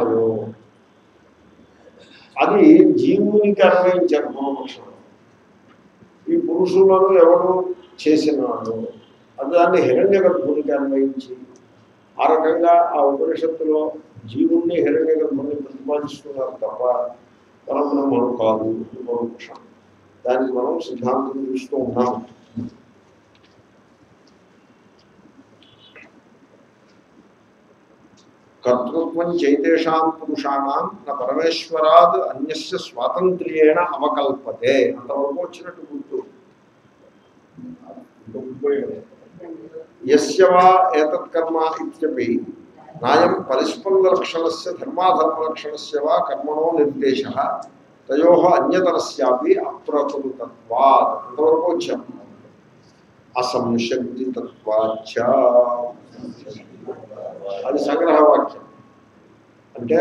ఉన్నయో అది జీవునికి అన్వయించారు పూర్వపక్షంలో ఈ పురుషులను ఎవరు చేసినాడు అది దాన్ని హిరణ్య గర్భునికి అన్వయించి ఆ రకంగా ఆ ఉపనిషత్తులో జీవుణ్ణి హిరణ్య గర్భుని ప్రతిపాదిస్తున్నారు తప్ప పరబ్రహ్మను కాదు ఇది పూర్వపక్షం దానికి మనం సిద్ధాంతం చూస్తూ ఉన్నాం కర్తృత్వం చైతేషాం పురుషాణం నా పరమేశ్వరాద్ అన్యస్య స్వాతంత్ర్యేణ అవకల్పతే అంతవరకు వచ్చినట్టు గుర్తు యస్య వా ఏతత్ కర్మ ఇత్యపి నాయం పరిస్పందలక్షణస్య ధర్మాధర్మలక్షణస్య వా కర్మణో నిర్దేశ తయో అన్యతరస్యాపి అప్రకృతత్వాత్ అంతవరకు వచ్చాం అసంశక్తితత్వాచ అది సంగ్రహవాక్యం అంటే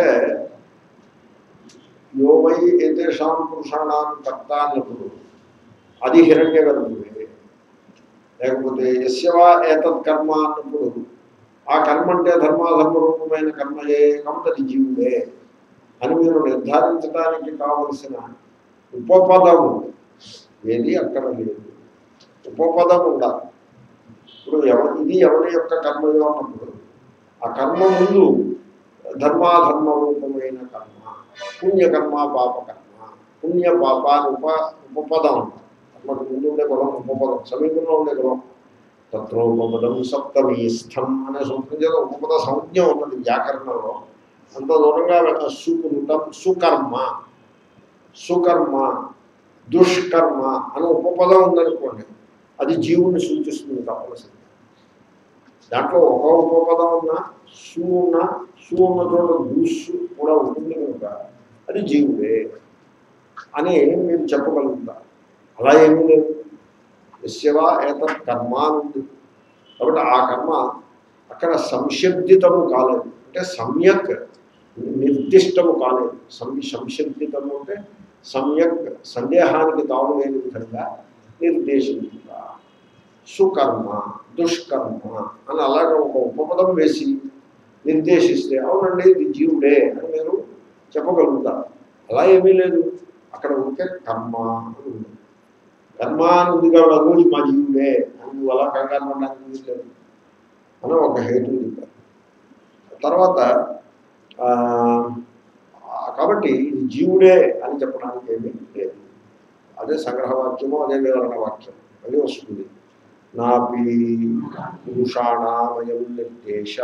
యోమై ఏతేషాం పురుషాణం కర్త అన్నప్పుడు అది హిరణ్య గర్భుడే లేకపోతే యస్యవా ఏతత్ కర్మ అన్నప్పుడు ఆ కర్మ అంటే ధర్మాధర్మ రూపమైన కర్మయే కాబట్టి జీవుడే అని మీరు నిర్ధారించడానికి కావలసిన ఉపపదము ఏది అక్కడ లేదు ఉపపదం ఉండాలి ఇప్పుడు ఎవ ఇది ఎవరి యొక్క కర్మయో అన్నప్పుడు ఆ కర్మ ముందు ధర్మాధర్మ రూపమైన కర్మ పుణ్యకర్మ పాపకర్మ పుణ్య పాప అని ఉప ఉపపదం కర్మకు ముందు ఉండే పదం ఉపపదం సమీపంలో ఉండే పదం తత్రోపపదం సప్తమీ స్థం అనే సూత్రం చేత ఉపపద సంజ్ఞ ఉన్నది వ్యాకరణంలో అంత దూరంగా వెళ్ళ- సుకృతం సుకర్మ సుకర్మ దుష్కర్మ అనే ఉపపదం ఉందనుకోండి అది జీవుని సూచిస్తుంది తప్పనిసరి దాంట్లో ఒక ఉపపదం ఉన్న సు ఉన్న సు ఉన్న చోట దూసు కూడా ఉంటుంది కనుక అది జీవుడే అని మీరు చెప్పగలుగుతారు అలా ఏమీ లేదు యస్యవా ఏతత్ కర్మ అని ఉంది కాబట్టి ఆ కర్మ అక్కడ సంశబ్దితము కాలేదు అంటే సమ్యక్ నిర్దిష్టము కాలేదు సం సంశబ్దితము అంటే సమ్యక్ సందేహానికి తాము లేని విధంగా నిర్దేశించుట సుకర్మ దుష్కర్మ అని అలాగే ఒక ఉపపదం వేసి నిర్దేశిస్తే అవునండి ఇది జీవుడే అని మీరు చెప్పగలుగుతారు అలా ఏమీ లేదు అక్కడ ఉంటే కర్మ అని ఉంది కర్మ అని ఉంది కాబట్టి రోజు మా జీవుడే అని నువ్వు అలా కంగారు పడడానికి వీలు లేదు అని ఒక హేతు చెప్పారు తర్వాత ఆ, కాబట్టి ఇది జీవుడే అని చెప్పడానికి ఏమీ లేదు అదే సంగ్రహవాక్యము అదే వివరణ వాక్యం అది వస్తుంది నాపి పురుషాణామయం నిర్దేశ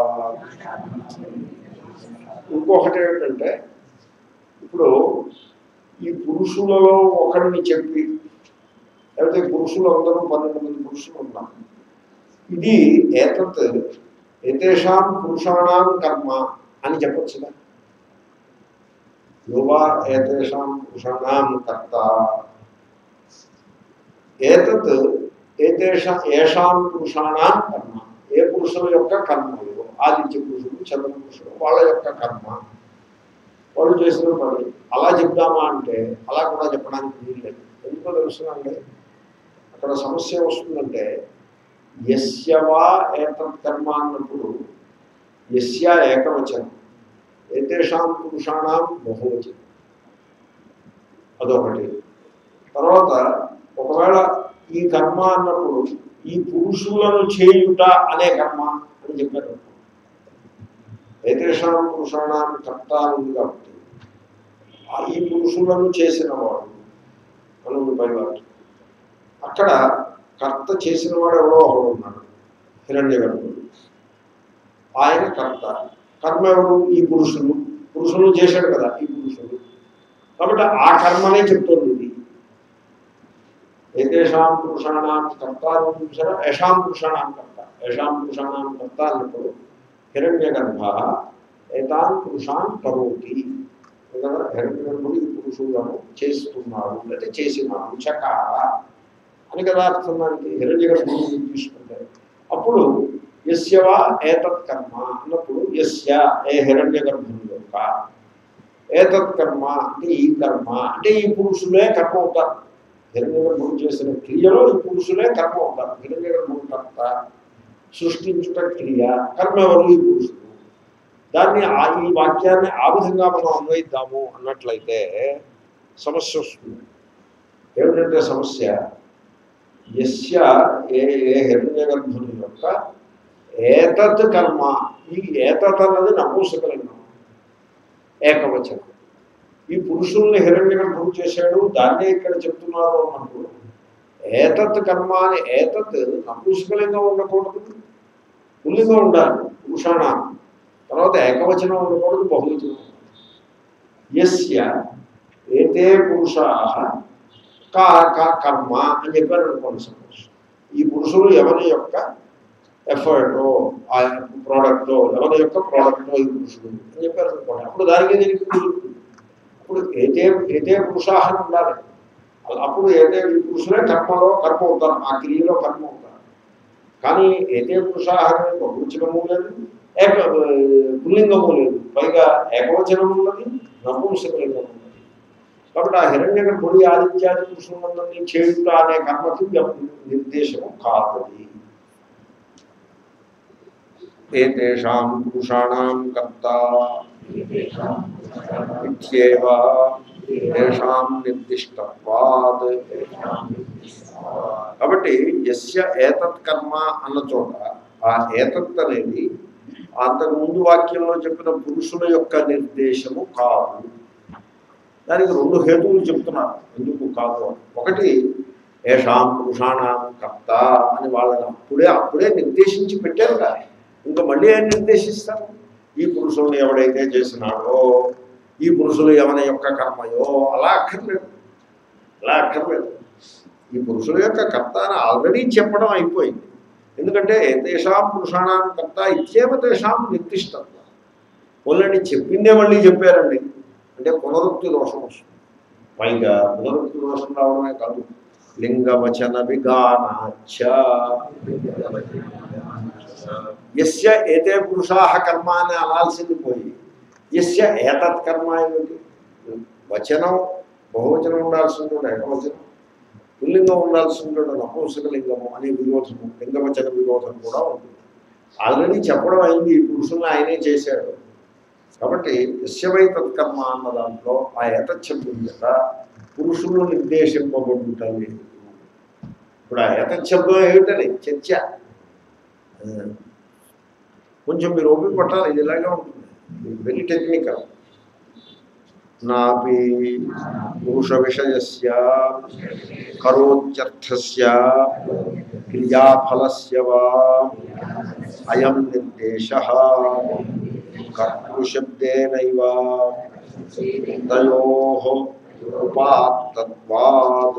ఇంకొకటి ఏంటంటే ఇప్పుడు ఈ పురుషులలో ఒకరిని చెప్పి లేకపోతే పురుషులు అందరూ పన్నెండు మంది పురుషులు ఉన్నారు ఇది ఏతత్ ఏతేషాం పురుషాణం కర్మ అని చెప్పొచ్చుగా యువా ఏతేషాం పురుషాణం కర్త ఏతత్ ఏతేషా ఏషాం పురుషాణం కర్మ ఏ పురుషుల యొక్క కర్మలు ఆదిత్య పురుషులు చంద్ర పురుషులు వాళ్ళ యొక్క కర్మ వాళ్ళు చేసిన పని అలా చెప్దామా అంటే అలా కూడా చెప్పడానికి వీల్లేదు ఎందుకో తెలుస్తుందండి అక్కడ సమస్య వస్తుందంటే యస్యవా ఏతత్ కర్మ అన్నప్పుడు యస్య ఏకవచనం ఏతేషాం పురుషాణం బహువచనం అదొకటి తర్వాత ఒకవేళ ఈ కర్మ అన్నప్పుడు ఈ పురుషులను చేయుట అనే కర్మ అని చెప్పారు ఏతేషాం పురుషాణం కర్త అని ఉంది కాబట్టి ఆ ఈ పురుషులను చేసిన వాడు అని ఉంది పైవాడు అక్కడ కర్త చేసిన వాడు ఎవడో ఒకడు ఉన్నాడు హిరణ్య గర్భుడు ఆయన కర్త కర్మ ఎవరు ఈ పురుషులు పురుషులు చేశాడు కదా ఈ పురుషులు కాబట్టి ఆ కర్మనే చెప్తుంది ఇది ఏతేషాం పురుషాణం కర్త అని చూసారా యశాం పురుషాణం కర్త యశాం పురుషాణం కర్త అన్నప్పుడు హిరణ్య గర్భ ఏతాన్ పురుషాన్ కరోతి కదా హిరణ్య గర్భుడు ఈ పురుషులను చేస్తున్నాడు అంటే చేసినాడు చకార అని కదా అర్థం దానికి హిరణ్య గర్భుడు తీసుకుంటే అప్పుడు యస్యవా ఏతత్ కర్మ అన్నప్పుడు యస్య ఏ హిరణ్య గర్భుని యొక్క ఏతత్ కర్మ అంటే ఈ కర్మ అంటే ఈ పురుషులే కర్మ అవుతారు హిరణ్య గర్భుడు చేసిన క్రియలో ఈ పురుషులే కర్మ అవుతారు హిరణ్య గర్భుడు కర్త సృష్టించుట క్రియ కర్మ ఎవరు ఈ పురుషుడు దాన్ని ఆ ఈ వాక్యాన్ని ఆ విధంగా మనం అన్వయిద్దాము అన్నట్లయితే సమస్య వస్తుంది ఏమిటంటే సమస్య యస్య ఏ ఏ హిరణ్య గర్భుని యొక్క ఏతత్ కర్మ ఈ ఏతత్ అన్నది నపూసకలింగం ఏకవచనం ఈ పురుషుల్ని హిరణ్య గర్భం చేశాడు దాన్నే ఇక్కడ చెప్తున్నారు అన్నప్పుడు ఏతత్ కర్మ అని ఏతత్ నపూసకలింగం ఉండకూడదు పుల్లింగం ఉండాలి పురుషాణ తర్వాత ఏకవచనం ఉండకూడదు బహువచనం ఉండాలి. యస్య ఏతే పురుషా కా కా- కర్మ అని చెప్పారు అనుకోండి సపోజ్ ఈ పురుషులు ఎవరి యొక్క ఎఫర్ట్ ఆ ప్రోడక్ట్ ఎవరి యొక్క ప్రోడక్ట్ ఈ పురుషుడు అని చెప్పారు అనుకోండి అప్పుడు దానికి దీనికి కుదురుతుంది అప్పుడు ఏతే ఏతే పురుషాహం ఉండాలి అప్పుడు ఏతే ఈ పురుషులే కర్మలో కర్మ అవుతారు ఆ క్రియలో కర్మ అవుతారు కానీ ఏతే పురుషాహారం బహువచనము లేదు ఏక పుల్లింగము లేదు పైగా ఏకవచనము ఉన్నది నపుంసకలింగము ఉన్నది కాబట్టి ఆ హిరణ్య గర్భుడి ఆదిత్యాది పురుషులందరినీ చేయుట అనే కర్మకి నిర్దేశము కాదది ఏతేషాం పురుషాణం కర్త ఇత్యేవ తేషాం నిర్దిష్టత్వాత్ కాబట్టి యస్య ఏతత్ కర్మ అన్న చోట ఆ ఏతత్ అనేది అంతకు ముందు వాక్యంలో చెప్పిన పురుషుల యొక్క నిర్దేశము కాదు దానికి రెండు హేతువులు చెప్తున్నారు ఎందుకు కాదు అని. ఒకటి ఏషాం పురుషాణం కర్త అని వాళ్ళని అప్పుడే అప్పుడే నిర్దేశించి పెట్టారు కదా ఇంకా మళ్ళీ ఆయన నిర్దేశిస్తారు ఈ పురుషుల్ని ఎవడైతే చేసినాడో ఈ పురుషులు ఎవరి యొక్క కర్మయో అలా అక్కర్లేదు అలా అక్కర్లేదు ఈ పురుషుల యొక్క కర్త అని ఆల్రెడీ చెప్పడం అయిపోయింది ఎందుకంటే తేషాం పురుషాణం కర్త ఇత్యేవ తేషాం నిర్దిష్టత్వ వాళ్ళని చెప్పిందే మళ్ళీ చెప్పారండి అంటే పునరుక్తి దోషం వస్తుంది పైగా పునరుక్తి దోషం రావడమే కాదు లింగవచన విగానాచ యస్య ఏతే పురుషాహ కర్మ అని అనాల్సింది పోయి యస్య ఏతత్ కర్మ ఏమిటి వచనం బహువచనం ఉండాల్సి ఉంటుంది ఏకవచనం పుల్లింగం ఉండాల్సి ఉంటుంది నపుంసక లింగము అనే విరోధము లింగవచన విరోధం కూడా ఉంటుంది ఆల్రెడీ చెప్పడం అయింది ఈ పురుషుల్ని ఆయనే చేశాడు కాబట్టి యస్యవై తత్కర్మ అన్న దాంట్లో ఆ ఏతచ్చబ్దం చేత పురుషులు నిర్దేశింపబడుతాయి లేదు ఇప్పుడు ఆ ఏతచ్చబ్దం ఏమిటని చర్చ ఆ, కొంచెం మీరు ఓపిక పట్టాలి ఇది ఇలాగే ఉంటుంది వెరీ టెక్నికల్ నాపి పురుష విషయస్య కరోత్యర్థస్య క్రియాఫలస్య వా అయం నిర్దేశ కర్తృశబ్దేనైవ తయో ఉపాత్తత్వాత్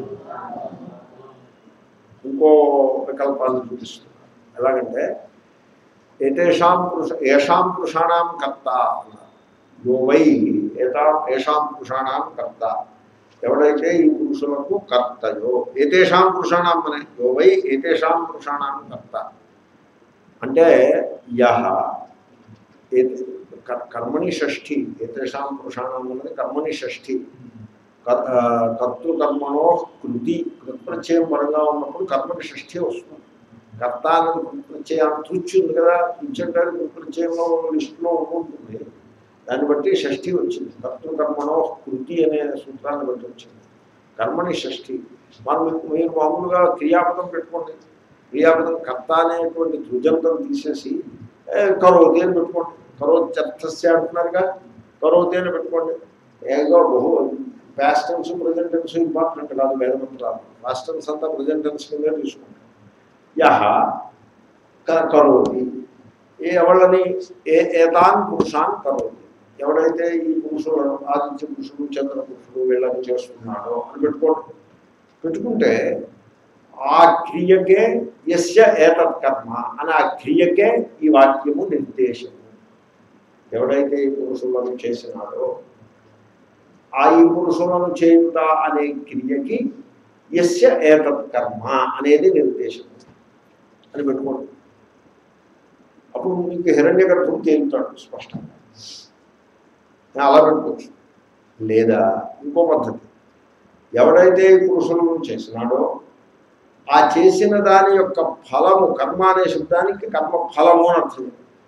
ఇంకో వికల్పాన్ని చూపిస్తుంది ఎలాగంటే ఏతేషాం పురుష ఏషాం పురుషాణం కర్త అన్నారు యో వై ఏతా ఏషాం పురుషాణం కర్త ఎవడైతే ఈ పురుషులకు కర్తయో ఏతేషాం పురుషాణం అనే యో వై ఏతేషాం పురుషాణం కర్త అంటే యహ ఏత- కర్- కర్మణి షష్ఠి ఏతేషాం పురుషాణం అన్నది కర్మణి షష్ఠి కర్- ఆ, కర్తృకర్మణో కృతి కృత్ప్రత్యయం పరంగా ఉన్నప్పుడు కర్మకి షష్ఠి వస్తుంది కర్త అన్నది కృత్ప్రత్యయం తృచ్చి ఉంది కదా తృచ్చి అంటే కృత్ప్రత్యయంలో లిస్టులో ఉంటుంది దాన్ని బట్టి షష్ఠి వచ్చింది కర్తృకర్మణో కృతి అనే సూత్రాన్ని బట్టి వచ్చింది కర్మని షష్ఠి మనం మీకు- మీరు మామూలుగా క్రియాపదం పెట్టుకోండి క్రియాపదం కర్త అనేటువంటి ధృజంతం తీసేసి ఏ, కరోతి అని పెట్టుకోండి కరోత్యర్థస్య అంటున్నారుగా కరోతి అని పెట్టుకోండి ఏదో బహు past tense present tense important కాదు వేదమంత్రాలు పాస్ట్ టెన్స్ అంతా ప్రజెంట్ టెన్స్ కింద తీసుకుంటాం యహ క- కరోతి ఏ ఎవళ్ళని ఏ ఏతాన్ పురుషాన్ కరోతి ఎవడైతే ఈ పురుషులను ఆదిత్య పురుషుడు చంద్ర పురుషుడు వీళ్ళని చేస్తున్నాడో అని పెట్టుకోండి పెట్టుకుంటే ఆ క్రియకే యస్య ఏతత్ కర్మ అని ఆ క్రియకే ఈ వాక్యము నిర్దేశము ఎవడైతే ఈ పురుషులను చేసినాడో ఆ ఈ పురుషులను చేయుట అనే క్రియకి యస్య ఏతత్ కర్మ అనేది నిర్దేశం అని పెట్టుకోండి అప్పుడు మీకు హిరణ్య గర్భం తేలుతాడు స్పష్టంగా నేను అలా పెట్టుకోవచ్చు లేదా ఇంకో పద్ధతి ఎవడైతే ఈ పురుషులను చేసినాడో ఆ చేసిన దాని యొక్క ఫలము కర్మ అనే శబ్దానికి కర్మ ఫలము అని అర్థం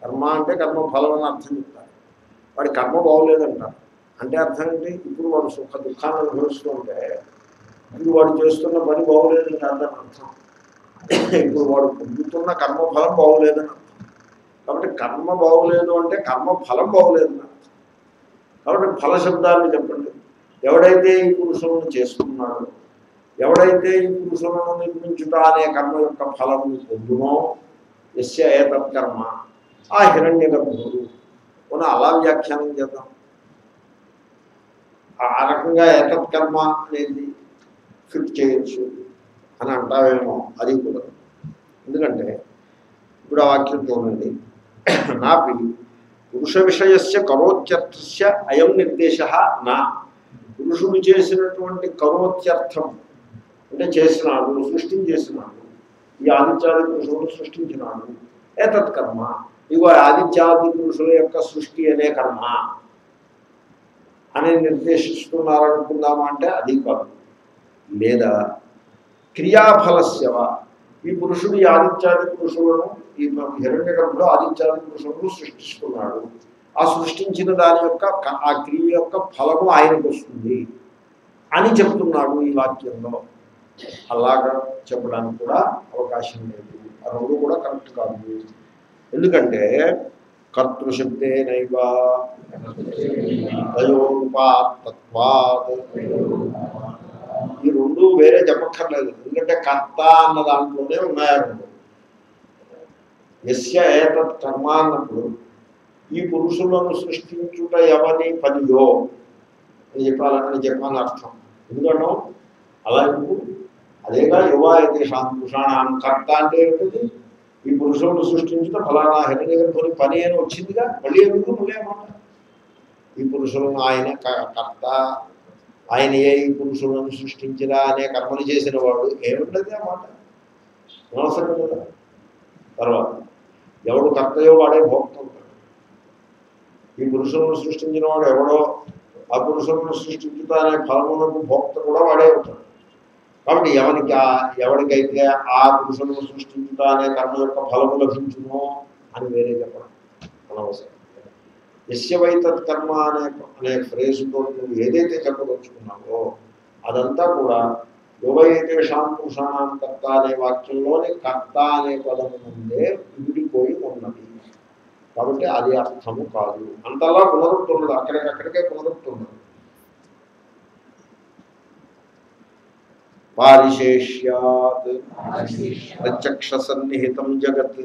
కర్మ అంటే కర్మ ఫలం అని అర్థం చెప్తారు వాడి కర్మ బాగోలేదంటారు అంటే అర్థం ఏంటి ఇప్పుడు వాడు సుఖ దుఃఖాన్ని అనుభవిస్తూ ఉంటే ఇప్పుడు వాడు చేస్తున్న పని బాగోలేదని కాదని అర్థం ఇప్పుడు వాడు పొందుతున్న కర్మ ఫలం బాగోలేదని అర్థం కాబట్టి కర్మ బాగోలేదు అంటే కర్మ ఫలం బాగోలేదని అర్థం కాబట్టి ఫల శబ్దాన్ని చెప్పండి ఎవడైతే ఈ పురుషులను చేస్తున్నాడో ఎవడైతే ఈ పురుషులను నిర్మించుట అనే కర్మ యొక్క ఫలము పొందునో ఎస్య ఏతత్ కర్మ ఆ హిరణ్య గర్భుడు మనం అలా వ్యాఖ్యానం చేద్దాం ఆ ఆ రకంగా ఏతత్ కర్మ అనేది ఫిట్ చేయొచ్చు అని అంటావేమో అది కూడా ఎందుకంటే ఇప్పుడు ఆ వాక్యం చూడండి నాపి పురుష విషయస్య కరోత్యర్థస్య అయం నిర్దేశ నా పురుషుడు చేసినటువంటి కరోత్యర్థం అంటే చేసినాడు సృష్టించేసినాడు ఈ ఆదిత్యాది పురుషుడు సృష్టించినాడు ఏతత్ కర్మ ఇగో ఆదిత్యాది పురుషుల యొక్క సృష్టి అనే కర్మ అని నిర్దేశిస్తున్నారనుకుందామా అంటే అది కాదు లేదా క్రియాఫలస్యవ ఈ పురుషుడు ఈ ఆదిత్యాది పురుషులను ఈ హిరణ్య గర్భుడు ఆదిత్యాది పురుషులను సృష్టిస్తున్నాడు ఆ సృష్టించిన దాని యొక్క క- ఆ క్రియ యొక్క ఫలము ఆయనకు వస్తుంది అని చెప్తున్నాడు ఈ వాక్యంలో అలాగా చెప్పడానికి కూడా అవకాశం లేదు ఆ రెండు కూడా కరెక్ట్ కాదు ఎందుకంటే కర్తృశబ్దే నైవ తయోరూపాతత్వాత్ ఈ రెండు వేరే చెప్పక్కర్లేదు ఎందుకంటే కర్త అన్న దాంట్లోనే ఉన్నాయి రెండు ఎస్య ఏతత్ కర్మ అన్నప్పుడు ఈ పురుషులను సృష్టించుట ఎవని పనియో అని చెప్పాలని చెప్పాలని అర్థం ఎందుకంటే అలా ఎందుకు అదేగా యువ అయితే పురుషాణం కర్త అంటే ఏంటిది ఈ పురుషులను సృష్టించుట ఫలానా హిరణ్యగర్భుని పని అని వచ్చిందిగా మళ్ళీ ఎందుకు మళ్ళీ మాట ఈ పురుషులను ఆయన క- కర్త ఆయన ఏ ఈ పురుషులను సృష్టించినా అనే కర్మలు చేసిన వాడు ఏముండదు ఆ మాట అనవసరం కదా తర్వాత ఎవడు కర్తయో వాడే భోక్త ఉంటాడు ఈ పురుషులను సృష్టించిన వాడు ఎవడో ఆ పురుషులను సృష్టించుతా అనే ఫలమునకు భోక్త కూడా వాడే ఉంటాడు కాబట్టి ఎవరికి ఆ ఎవరికైతే ఆ పురుషులను సృష్టించుతా అనే కర్మ యొక్క ఫలము లభించునో అని వేరే చెప్పడం అనవసరం ఎస్య వైతత్ కర్మ అనే అనే ఫ్రేజ్తో నువ్వు ఏదైతే చెప్పదలుచుకున్నావో అదంతా కూడా యువైతే పురుషాణం కర్త అనే వాక్యంలోని కర్త అనే పదము నుండే విడిపోయి ఉన్నది కాబట్టి అది అర్థము కాదు అంతలా పునరుక్తున్నది అక్కడికక్కడికే పునరుక్తున్నది పారిశేష్యాత్ ప్రత్యక్ష సన్నిహితం జగత్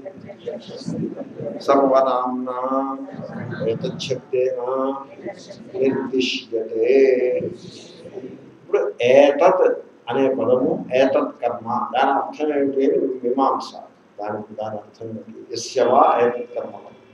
సర్వనామ్నా ఏతశబ్దేన నిర్దిశ్యతే ఇప్పుడు ఏతత్ అనే పదము ఏతత్ కర్మ దాని అర్థం ఏమిటి అని మీమాంస దానికి దాని అర్థం ఏమిటి ఎస్యవా ఏతత్ కర్మ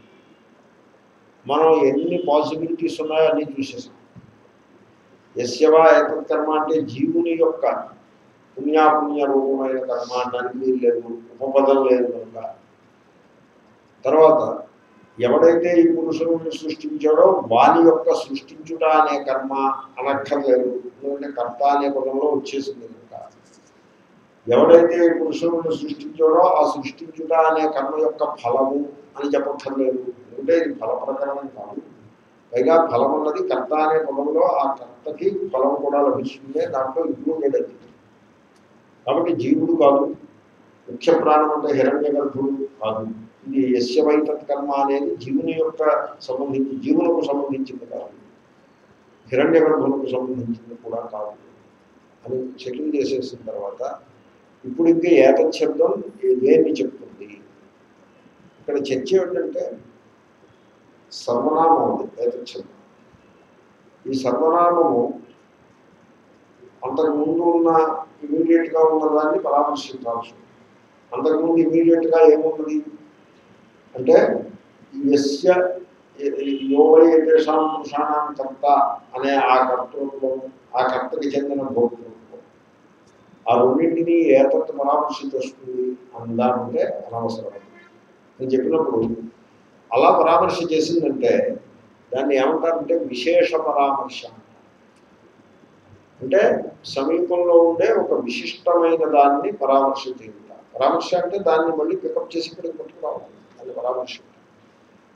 మనం ఎన్ని పాసిబిలిటీస్ ఉన్నాయో అన్ని చూసేసాం యస్యవా ఏతత్ కర్మ అంటే జీవుని యొక్క పుణ్యాపుణ్య రూపమైన కర్మ అనడానికి వీలు లేదు ఉపపదం లేదు కనుక తర్వాత ఎవడైతే ఈ పురుషులను సృష్టించాడో వాని యొక్క సృష్టించుట అనే కర్మ అనక్కర్లేదు ఎందుకంటే కర్త అనే పదంలో వచ్చేసింది కనుక ఎవడైతే ఈ పురుషులను సృష్టించాడో ఆ సృష్టించుట అనే కర్మ యొక్క ఫలము అని చెప్పక్కర్లేదు ఎందుకంటే ఇది ఫల ప్రకరణం కాదు పైగా ఫలం అన్నది కర్త అనే పదంలో ఆ కర్తకి ఫలం కూడా లభిస్తుంది దాంట్లో ఇంక్లూడెడ్ అది కాబట్టి జీవుడు కాదు ముఖ్య ప్రాణం అంటే హిరణ్య గర్భుడు కాదు ఇది యస్య వైతత్ కర్మ అనేది జీవుని యొక్క సంబంధించి జీవులకు సంబంధించింది కాదు హిరణ్య గర్భులకు సంబంధించింది కూడా కాదు అని సెటిల్ చేసేసిన తర్వాత ఇప్పుడు ఇంకా ఏతత్ శబ్దం దేన్ని చెప్తుంది ఇక్కడ చర్చ ఏమిటంటే సర్వనామం ఉంది ఏతత్ శబ్దం ఈ సర్వనామము అంతకు ముందు ఉన్న ఇమీడియట్ గా ఉన్న దాన్ని పరామర్శించాల్సి ఉంది అంతకుముందు ఇమీడియట్ గా ఏమున్నది అంటే యస్య యోవై దేశాం పురుషాణం కర్త అనే ఆ కర్తృత్వం ఆ కర్తకి చెందిన భోక్తృత్వం ఆ రెండింటినీ ఏతత్ పరామర్శించేస్తుంది అందామంటే అనవసరం నేను చెప్పినప్పుడు అలా పరామర్శ చేసిందంటే దాన్ని ఏమంటారంటే విశేష పరామర్శ అంటే సమీపంలో ఉండే ఒక విశిష్టమైన దాన్ని పరామర్శ చేయుట పరామర్శ అంటే దాన్ని మళ్ళీ పికప్ చేసి ఇక్కడికి పట్టుకురావాలి దాన్ని పరామర్శ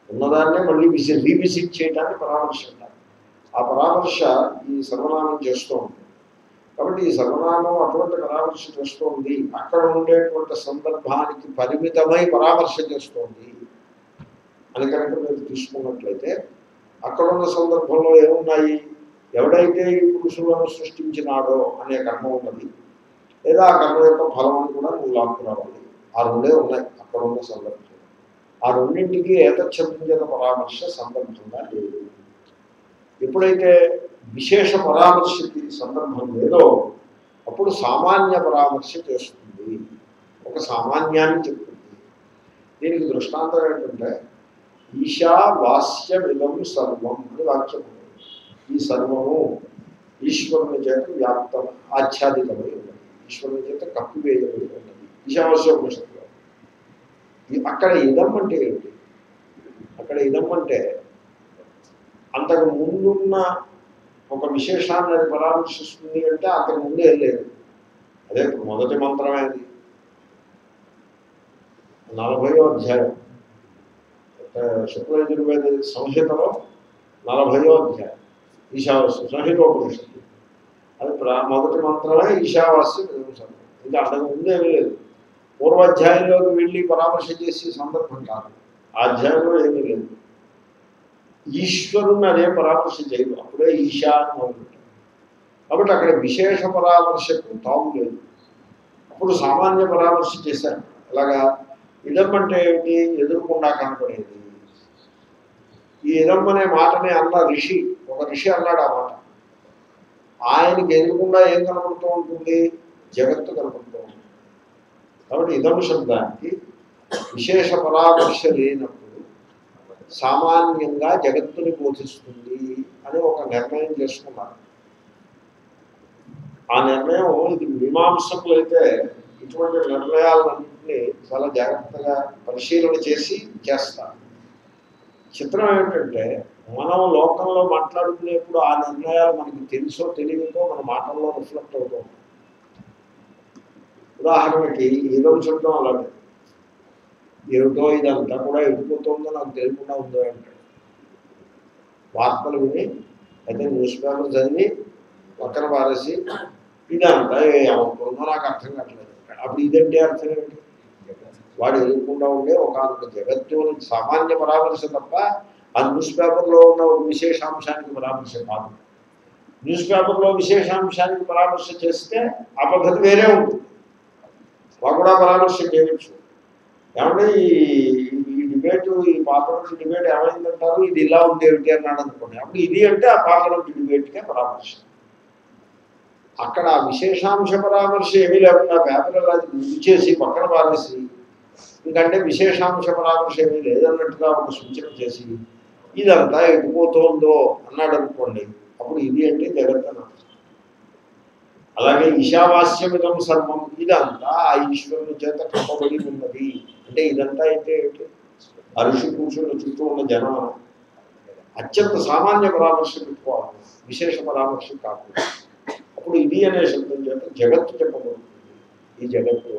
ఉన్నదాన్నే మళ్ళీ విసి రీవిజిట్ చేయడానికి పరామర్శ అంటారు ఆ పరామర్శ ఈ సర్వనామం చేస్తూ ఉంటుంది కాబట్టి ఈ సర్వనామం అటువంటి పరామర్శ చేస్తోంది అక్కడ ఉండేటువంటి సందర్భానికి పరిమితమై పరామర్శ చేస్తోంది అని కనుక మీరు తీసుకున్నట్లయితే అక్కడ ఉన్న సందర్భంలో ఏమున్నాయి ఎవడైతే ఈ పురుషులను సృష్టించినాడో అనే కర్మ ఉన్నది లేదా ఆ కర్మ యొక్క ఫలమని కూడా నువ్వు లాక్కురావాలి ఆ రెండే ఉన్నాయి అక్కడ ఉన్న సందర్భంలో ఆ రెండింటికి ఏతచ్చందించిన పరామర్శ సందర్భంగా లేదు ఎప్పుడైతే విశేష పరామర్శకి సందర్భం లేదో అప్పుడు సామాన్య పరామర్శ చేస్తుంది ఒక సామాన్యాన్ని చెప్తుంది దీనికి దృష్టాంతం ఏంటంటే ఈశా వాస్యమిదం సర్వం అని వాక్యం ఉంది. ఈ సర్వము ఈశ్వరుని చేత వ్యాప్తం ఆచ్ఛాదితమై ఉన్నది ఈశ్వరుని చేత కప్పివేయబడి ఉన్నది ఈశావాస్య ఉపనిషత్తులో ఈ- అక్కడ ఇదం అంటే ఏమిటి అక్కడ ఇదం అంటే అంతకు ముందున్న ఒక విశేషాన్ని అది పరామర్శిస్తుంది అంటే అంతకు ముందే లేదు అదే మొదటి మంత్రమే అది నలభయో అధ్యాయం ఆ, శుక్ల యజుర్వేద సంహితలో నలభయో అధ్యాయం ఈశావాస్యం సంహితోపనిషత్తు అది ప్రా- మొదటి మంత్రమే ఈశావాస్యం నిజం ఇంకా అంతకు ముందేమీ లేదు పూర్వాధ్యాయంలోకి వెళ్ళి పరామర్శ చేసే సందర్భం కాదు ఆ అధ్యాయంలో ఏమీ లేదు ఈశ్వరుని అదే పరామర్శ చేయదు అప్పుడే ఈశా అని మొదలుపెట్టారు కాబట్టి అక్కడ విశేష పరామర్శకు తావు లేదు అప్పుడు సామాన్య పరామర్శ చేశారు అలాగా ఇదం అంటే ఏమిటి ఎదురుకుండా కనపడేది ఈ ఇదం అనే మాటని అన్న ఋషి ఒక ఋషి అన్నాడు ఆ మాట ఆయనకి ఎదురుకుండా ఏం కనపడుతూ ఉంటుంది జగత్తు కనపడుతూ ఉంటుంది కాబట్టి ఇదం శబ్దానికి విశేష పరామర్శ లేనప్పుడు సామాన్యంగా జగత్తుని బోధిస్తుంది అని ఒక నిర్ణయం చేసుకున్నారు ఆ నిర్ణయం ఇది మీమాంసకులైతే ఇటువంటి నిర్ణయాలన్నింటినీ చాలా జాగ్రత్తగా పరిశీలన చేసి చేస్తారు చిత్రం ఏమిటంటే మనం లోకంలో మాట్లాడుకునేప్పుడు ఆ నిర్ణయాలు మనకి తెలుసో తెలియకో మన మాటల్లో రిఫ్లెక్ట్ అవుతూ ఉంటాయి. ఉదాహరణకి ఏదో శబ్దం అలాగే ఏమిటో ఇదంతా కూడా ఎడిపోతుందో నాకు తెలియకుండా ఉందో అంటాడు వార్తలు విని అయితే న్యూస్ పేపర్ చదివి పక్కన పారేసి ఇదంతా ఏమవుతుందో నాకు అర్థం కావట్లేదు అప్పుడు ఇదంటే అర్థం ఏంటి వాడు ఎదుర్కొండా ఉండే ఒక జగత్తు అని సామాన్య పరామర్శ తప్ప ఆ న్యూస్ పేపర్లో ఉన్న ఒక విశేషాంశానికి పరామర్శ కాదు న్యూస్ పేపర్లో విశేషాంశానికి పరామర్శ చేస్తే ఆ పద్ధతి వేరే ఉంటుంది వాడు కూడా పరామర్శ చేయవచ్చు ఏమంటే ఈ ఈ డిబేట్ ఈ పార్లమెంట్ డిబేట్ ఏమైందంటారు ఇది ఇలా ఉంది ఏమిటి అన్నాడు అనుకోండి అప్పుడు ఇది అంటే ఆ పార్లమెంట్ డిబేట్కే పరామర్శ అక్కడ ఆ విశేషాంశ పరామర్శ ఏమీ లేకుండా పేపర్ అలా చేసి పక్కన పారేసి ఎందుకంటే విశేషాంశ పరామర్శ ఏమీ లేదన్నట్టుగా ఒక సూచన చేసి ఇదంతా ఎటుపోతోందో అన్నాడు అనుకోండి అప్పుడు ఇది అంటే జగత్ అని అర్థం. అలాగే ఈశావాస్యమిదం సర్వం ఇదంతా ఆ ఈశ్వరుని చేత కప్పబడి ఉన్నది అంటే ఇదంతా అయితే ఏంటి ఆ ఋషి పురుషుల చుట్టూ ఉన్న జనం అత్యంత సామాన్య పరామర్శ పెట్టుకోవాలి విశేష పరామర్శ కాకుండా అప్పుడు ఇది అనే శబ్దం చేత జగత్తు చెప్పబడుతుంది ఈ జగత్తు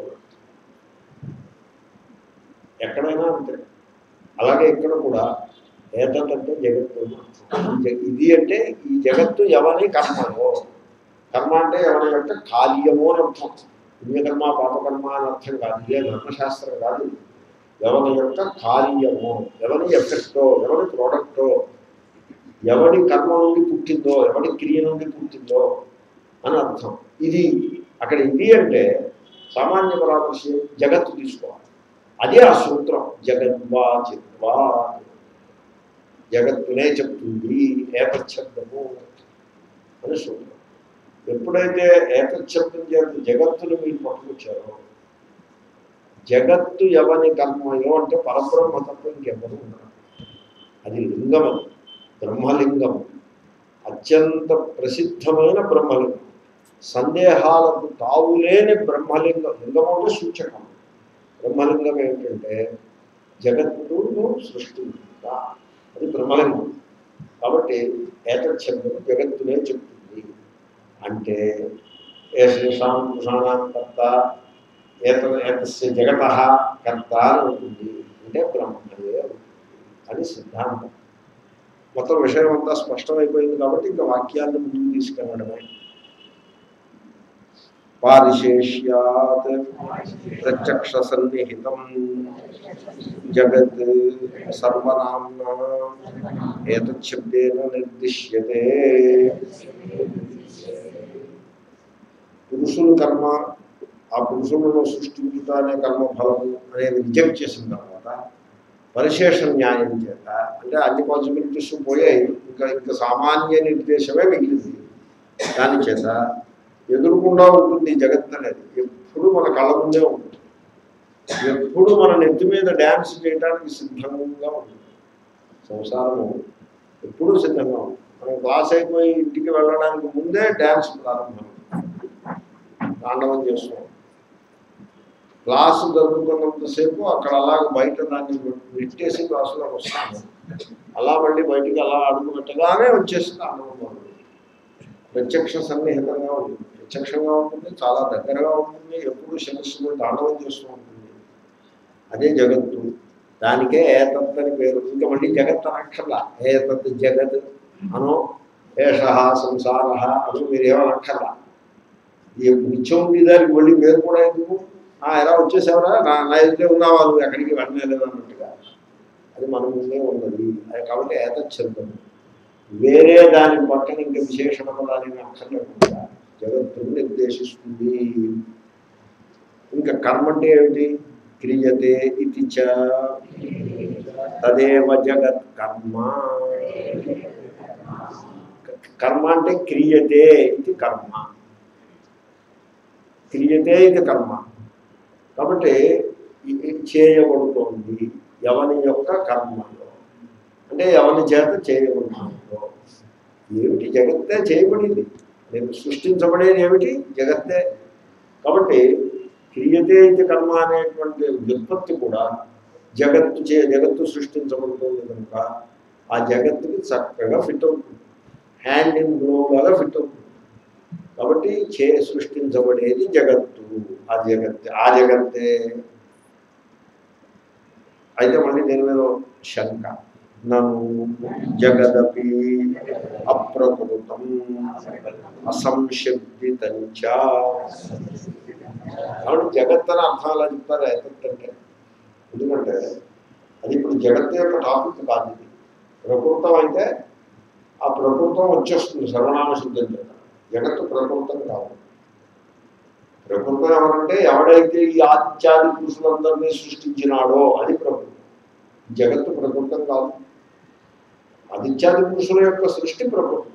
ఎక్కడైనా అంతే అలాగే ఇక్కడ కూడా ఏతత్ అంటే జగత్తు అని అర్థం. ఈ జగ- ఇది అంటే ఈ జగత్తు ఎవరి కర్మలో కర్మ అంటే ఎవరి యొక్క కార్యము అని అర్థం పుణ్యకర్మ పాపకర్మ అని అర్థం కాదు ఇదే ధర్మశాస్త్రం కాదు ఎవరి యొక్క కార్యము ఎవరి ఎఫెక్టో ఎవరి ప్రోడక్టో ఎవడి కర్మ నుండి పుట్టిందో ఎవడి క్రియ నుండి పుట్టిందో అని అర్థం ఇది అక్కడ ఇది అంటే సామాన్య పరామర్శ జగత్తు తీసుకోవాలి అదే ఆ సూత్రం జగద్వా చిత్వా జగత్తునే చెప్తుంది ఏకశబ్దము అని సూత్రం ఎప్పుడైతే ఏకశబ్దం చేత జగత్తును మీరు పట్టుకొచ్చారో జగత్తు ఎవని కర్మయో అంటే పరబ్రహ్మ తప్ప ఇంకెవరు ఉన్నారు అది లింగం అది బ్రహ్మలింగం అత్యంత ప్రసిద్ధమైన బ్రహ్మలింగం సందేహాలకు తావులేని బ్రహ్మలింగం లింగం అంటే సూచకం బ్రహ్మలింగం ఏమిటంటే జగత్తును సృష్టించుట అది బ్రహ్మలింగం కాబట్టి ఏతత్ శబ్దం జగత్తునే చెప్తుంది అంటే ఏషేషాం పురుషాణం కర్త ఏత ఏతస్య జగత కర్త అని ఉంటుంది అంటే బ్రహ్మయే అవుతుంది. అని సిద్ధాంతం మొత్తం విషయం అంతా స్పష్టమైపోయింది కాబట్టి ఇంకా వాక్యాన్ని ముందుకు తీసుకెళ్ళడమే పారిశేష్యాత్ ప్రత్యక్ష సన్నిహితం జగత్ సర్వనామ్న ఏతశబ్దేన నిర్దిశ్యతే పురుషులు కర్మ ఆ పురుషులను సృష్టించుట అనే కర్మ ఫలము అనేది రిజెక్ట్ చేసిన తర్వాత పరిశేష న్యాయం చేత అంటే అన్ని పాసిబిలిటీస్ పోయాయి ఇంకా ఇంకా సామాన్య నిర్దేశమే మిగిలింది దాని చేత ఎదురుకుండా ఉంటుంది ఈ జగత్ అనేది ఎప్పుడు మన కళ్ళ ముందే ఉంటుంది ఎప్పుడు మన నెత్తి మీద డ్యాన్స్ చేయడానికి సిద్ధంగా ఉంటుంది సంసారము ఎప్పుడూ సిద్ధంగా ఉంటుంది మనం క్లాస్ అయిపోయి ఇంటికి వెళ్ళడానికి ముందే డ్యాన్స్ ప్రారంభం తాండవం చేస్తున్నాం క్లాసు జరుగుతున్నంతసేపు అక్కడ అలాగ బయట దాన్ని నెట్టేసి క్లాసులోకి వస్తాము అలా మళ్ళీ బయటికి అలా అడుగు పెట్టగానే వచ్చేసి తాండవం మొదలు ప్రత్యక్ష సన్నిహితంగా ఉంటుంది ప్రత్యక్షంగా ఉంటుంది చాలా దగ్గరగా ఉంటుంది ఎప్పుడు శిరస్సులో తాండవం చేస్తూ ఉంటుంది అదే జగత్తు దానికే ఏతత్ అని పేరు ఇంకా మళ్ళీ జగత్ అనక్కర్లా ఏతత్ జగత్ అనో ఏష సంసార అను మీరేమనక్కర్లా ఈ నిత్యం ఉంది దానికి మళ్ళీ పేరు కూడా ఎందుకు ఆ, ఎలా వచ్చేసావరా నా నా ఎదుటే ఉన్నావా నువ్వు ఎక్కడికి వెళ్ళలేదు అన్నట్టుగా అది మన ముందే ఉన్నది అది కాబట్టి ఏతచ్చందం వేరే దాని పక్కన ఇంకా విశేషణ పదాన్ని అక్కర్లేకుండా జగత్తును నిర్దేశిస్తుంది ఇంకా కర్మ అంటే ఏమిటి క్రియతే ఇది చ తదేవ జగత్ కర్మ కర్మ అంటే క్రియతే ఇది కర్మ క్రియతే ఇది కర్మ కాబట్టి ఇది చేయబడుతోంది ఎవని యొక్క కర్మలో అంటే ఎవని చేత చేయబడుతుందో ఏమిటి జగత్తే చేయబడింది నేను సృష్టించబడేది ఏమిటి జగత్తే కాబట్టి క్రియతే ఇది కర్మ అనేటువంటి వ్యుత్పత్తి కూడా జగత్తు చే జగత్తు సృష్టించబడుతుంది కనుక ఆ జగత్తుకి చక్కగా ఫిట్ అవుతుంది హ్యాండ్ ఇన్ గ్లోలాగా ఫిట్ అవుతుంది కాబట్టి చే సృష్టించబడేది జగత్తు ఆ జగత్తే ఆ జగత్తే అయితే మళ్ళీ దీని మీద శంక నన్ను జగదపి అప్రకృతం అసంశబ్దితంచ కాబట్టి జగత్ అని అర్థం అలా చెప్తారు ఏతత్ అంటే ఎందుకంటే అది ఇప్పుడు జగత్ యొక్క టాపిక్ కాదు ఇది ప్రకృతం అయితే ఆ ప్రకృతం వచ్చేస్తుంది సర్వనామ శుద్ధం చేత జగత్తు ప్రకృతం కాదు ప్రకృతం ఎవరంటే ఎవడైతే ఈ ఆదిత్యాది పురుషులందరినీ సృష్టించినాడో అది ప్రకృతం జగత్తు ప్రకృతం కాదు ఆదిత్యాది పురుషుల యొక్క సృష్టి ప్రకృతం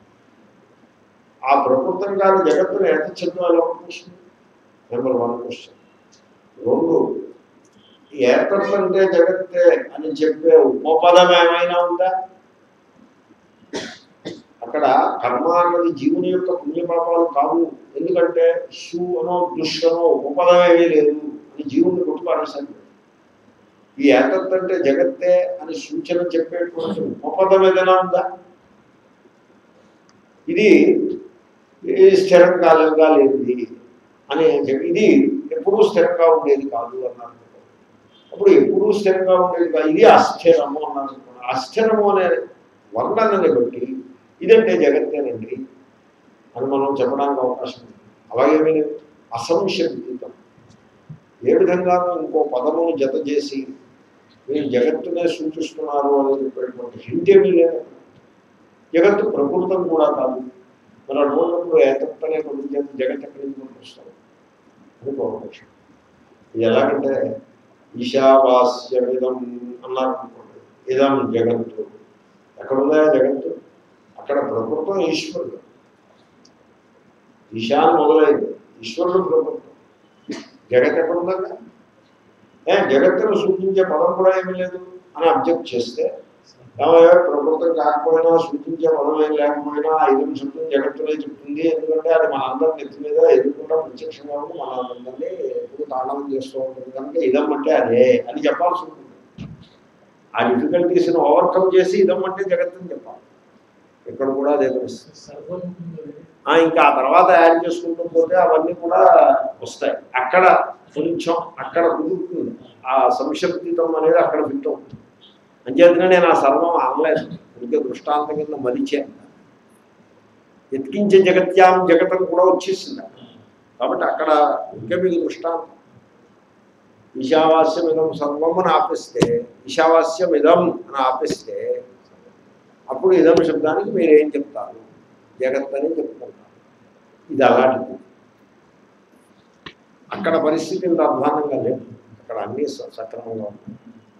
ఆ ప్రకృతం కాని జగత్తును ఎంత చెందో ఎలా వస్తుంది నెంబర్ వన్ క్వశ్చన్ రెండు ఏర్పడలు అంటే జగత్తే అని చెప్పే ఉపపదం ఏమైనా ఉందా అక్కడ కర్మ అన్నది జీవుని యొక్క పుణ్యపాపాలు కావు ఎందుకంటే సు అనో దుష్ అనో ఉపపదం ఏమీ లేదు అని జీవుని కొట్టుపాడేశాను ఈ ఏతత్ అంటే జగత్తే అని సూచన చెప్పేటువంటి ఉపపదం ఏదైనా ఉందా ఇది ఇది స్థిరం కాలంగా లేనిది అని చెప్పి ఇది ఎప్పుడూ స్థిరంగా ఉండేది కాదు అన్నారు అప్పుడు ఎప్పుడూ స్థిరంగా ఉండేది కాదు ఇది అస్థిరము అన్నారు అస్థిరము అనే వర్ణనని బట్టి ఇదంటే జగత్తేనండి అని మనం చెప్పడానికి అవకాశం ఉంది అలాగేమీ లేదు అసంశబ్దితం ఏ విధంగానూ ఇంకో పదమును జత చేసి మీరు జగత్తునే సూచిస్తున్నారు అని చెప్పేటువంటి హింట్ ఏమీ లేదు జగత్తు ప్రకృతం కూడా కాదు మరి అటువంటిప్పుడు ఏతత్తనే కొంచెం జగత్ ఎక్కడి నుంచి వస్తారు అని పూర్వపక్షం ఇది ఎలాగంటే ఈశావాస్యమిదం అన్నారు అనుకోండి ఇదం జగత్తు ఎక్కడుందా జగత్తు అక్కడ ప్రకృతం ఈశ్వరుడు ఈశాన్ మొదలైంది ఈశ్వరుడు ప్రకృతం జగత్ ఎక్కడుందా ఏ జగత్తును సూచించే పదం కూడా ఏమీ లేదు అని అబ్జెక్ట్ చేస్తే ఏమయ్యా ప్రకృతం కాకపోయినా సూచించే పదం ఏం లేకపోయినా ఐదు శబ్దం జగత్తునే చెప్తుంది ఎందుకంటే అది మన అందరి నెత్తి మీద ఎదుర్కొంటే ప్రత్యక్షంగా ఉండి మన అందరినీ ఎప్పుడు తాండవం చేస్తూ ఉంటుంది కనుక ఇదం అంటే అదే అని చెప్పాల్సి ఉంటుంది ఆ డిఫికల్టీస్ని ఓవర్కమ్ చేసి ఇదం అంటే జగత్తుని చెప్పాలి ఇక్కడ కూడా అదే పరిస్థితి ఆ, ఇంకా ఆ తర్వాత యాడ్ చేసుకుంటూ పోతే అవన్నీ కూడా వస్తాయి అక్కడ కొంచెం అక్కడ కుదురుతుంది ఆ సంశబ్దితం అనేది అక్కడ ఫిట్ అవుతుంది అంచేతనే నేను ఆ సర్వం అనలేదు ఇంకే దృష్టాంతం కింద మలిచాను ఎత్కించే జగత్యాం జగతం కూడా వచ్చేసింది అక్కడ. కాబట్టి అక్కడ ఇంకే మీకు దృష్టాంతం ఈశావాస్యమిదం సర్వం అని ఆపిస్తే ఈశావాస్యమిదం అని ఆపిస్తే అప్పుడు ఇదం శబ్దానికి మీరేం చెప్తారు జగత్ అని చెప్పుకుంటారు ఇది అలాంటిది అక్కడ పరిస్థితి ఇంత అధ్వానంగా లేదు అక్కడ అన్నీ స- సక్రమంగా ఉన్నాయి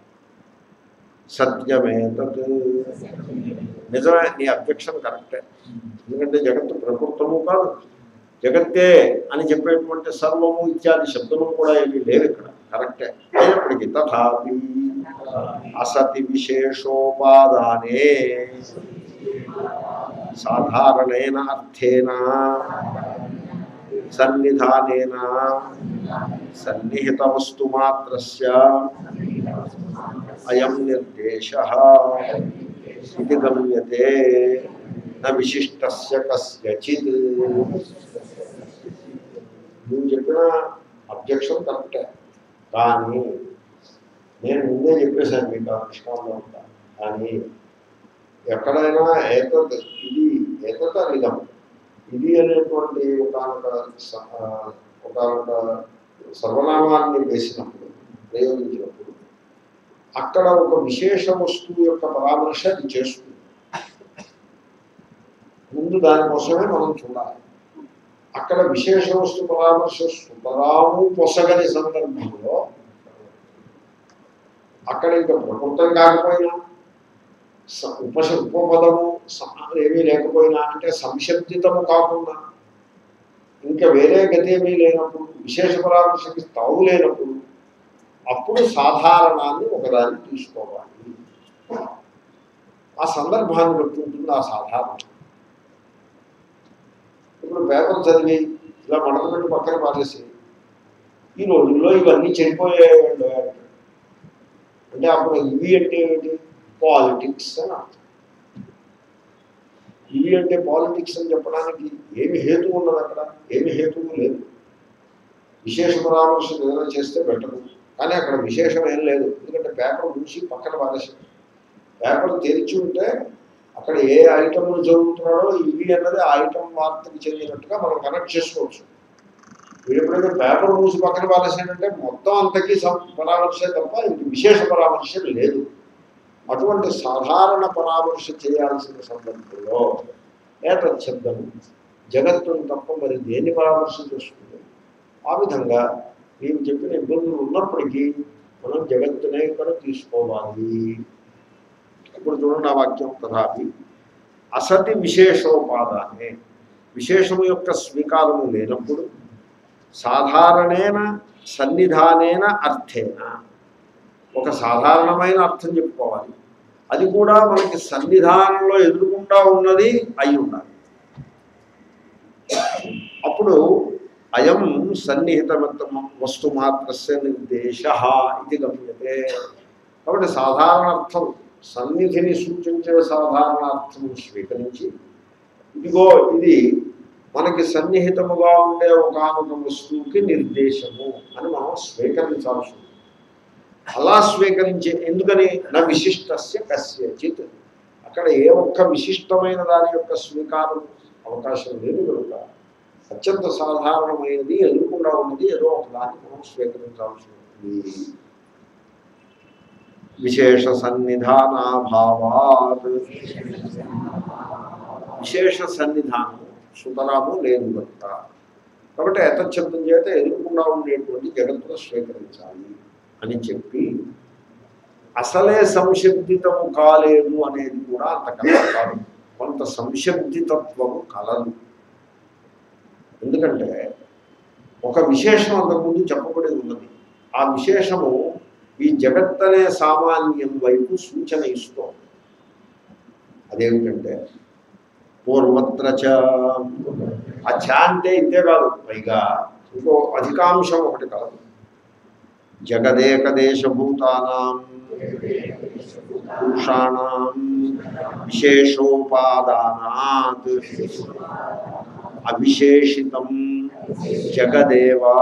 సత్యమే తత్ నిజమే నీ అబ్జెక్షన్ కరెక్టే ఎందుకంటే జగత్తు ప్రకృతము కాదు జగత్తే అని చెప్పేటువంటి సర్వము ఇత్యాది శబ్దములు కూడా ఏమీ లేవు ఇక్కడ కరెక్టే అయినప్పటికీ తథాపి అసతి విశేషోపాదానే సాధారణేన అర్థేన సన్నిధానేన సన్నిహిత వస్తు మాత్రస్య అయం నిర్దేశ ఇది గమ్యతే న విశిష్టస్య కస్యచిత్ నువ్వు చెప్పిన అబ్జెక్షన్ కరెక్టే కానీ నేను ముందే చెప్పేశాను మీకు ఆ కృష్ణంలో ఉంటా కానీ ఎక్కడైనా ఏతత్ ఇది ఏతత నిజం ఇది అనేటువంటి ఒకనొక ఒకనొక సర్వనామాన్ని వేసినప్పుడు ప్రయోగించినప్పుడు అక్కడ ఒక విశేష వస్తువు యొక్క పరామర్శ అది చేస్తుంది ముందు దానికోసమే మనం చూడాలి అక్కడ విశేష వస్తు పరామర్శ సుతరాము పొసగని సందర్భంలో అక్కడ ఇంకా ప్రకృతం కాకపోయినా స- ఉపశ ఉపపదము స- ఏమీ లేకపోయినా అంటే సంశబ్దితము కాకుండా ఇంకా వేరే గతి ఏమీ లేనప్పుడు విశేష పరామర్శకి తావు లేనప్పుడు అప్పుడు సాధారణాన్ని ఒకదాన్ని తీసుకోవాలి ఆ సందర్భాన్ని బట్టి ఉంటుంది ఆ సాధారణం ఇప్పుడు పేపర్ చదివి ఇలా మడత పెట్టి పక్కన పారేసి ఈ రోజుల్లో ఇవన్నీ చెడిపోయాయండి అంటే అప్పుడు ఇవి అంటే ఏమిటి పాలిటిక్స్ అని అర్థం ఇవి అంటే పాలిటిక్స్ అని చెప్పడానికి ఏమి హేతు ఉన్నది అక్కడ ఏమి హేతువు లేదు విశేష పరామర్శ ఏదైనా చేస్తే బెటర్ కానీ అక్కడ విశేషం ఏం లేదు ఎందుకంటే పేపర్ ఉంచి పక్కన పారేసి పేపర్ తెరిచి ఉంటే అక్కడ ఏ ఐటమ్ను చదువుతున్నాడో ఇవి అన్నది ఆ ఐటమ్ వార్తకి చెందినట్టుగా మనం కనెక్ట్ చేసుకోవచ్చు మీరు ఎప్పుడైతే పేపర్ మూసి పక్కన పారేసాడంటే మొత్తం అంతకీ సం- పరామర్శే తప్ప ఇంక విశేష పరామర్శ లేదు అటువంటి సాధారణ పరామర్శ చేయాల్సిన సందర్భంలో ఏతత్ శబ్దము జగత్తును తప్ప మరి దేన్ని పరామర్శ చేస్తుంది ఆ విధంగా నీవు చెప్పిన ఇబ్బందులు ఉన్నప్పటికీ మనం జగత్తునే ఇక్కడ తీసుకోవాలి ఇప్పుడు చూడండి ఆ వాక్యం తథాపి అసతి విశేషోపాదానే విశేషము యొక్క స్వీకారము లేనప్పుడు సాధారణేన సన్నిధానేన అర్థేన ఒక సాధారణమైన అర్థం చెప్పుకోవాలి అది కూడా మనకి సన్నిధానంలో ఎదురుకుండా ఉన్నది అయి ఉండాలి అప్పుడు అయం సన్నిహిత వస్తు మాత్రస్య నిర్దేశ ఇది గమ్యతే కాబట్టి సాధారణ అర్థం సన్నిధిని సూచించే సాధారణ అర్థం స్వీకరించి ఇదిగో ఇది మనకి సన్నిహితముగా ఉండే ఒకనొక వస్తువుకి నిర్దేశము అని మనం స్వీకరించాల్సి ఉంది అలా స్వీకరించే ఎందుకని నా విశిష్టస్య కస్యచిత్ అక్కడ ఏ ఒక్క విశిష్టమైన దాని యొక్క స్వీకారం అవకాశం లేదు కనుక అత్యంత సాధారణమైనది ఎదురుకుండా ఉన్నది ఏదో ఒక దాన్ని మనం స్వీకరించాల్సి ఉంటుంది విశేష సన్నిధానాభావాత్ విశేష సన్నిధానం సుతరాము లేదు కనుక కాబట్టి యథశబ్దం చేత ఎదురుకుండా ఉండేటువంటి జగత్తును స్వీకరించాలి అని చెప్పి అసలే సంశబ్దితము కాలేదు అనేది కూడా అంత కలదు కాదు కొంత సంశబ్దితత్వము కలదు ఎందుకంటే ఒక విశేషం అంతకుముందు చెప్పబడి ఉన్నది ఆ విశేషము ఈ జగత్ అనే సామాన్యం వైపు సూచన ఇస్తోంది అదేమిటంటే పూర్వత్ర చ ఆ చ అంటే ఇంతే కాదు పైగా ఇంకో అధికాంశం ఒకటి కాదు జగదేకదేశభూతానాం పురుషాణం విశేషోపాదానాత్ అవిశేషితం జగదేవా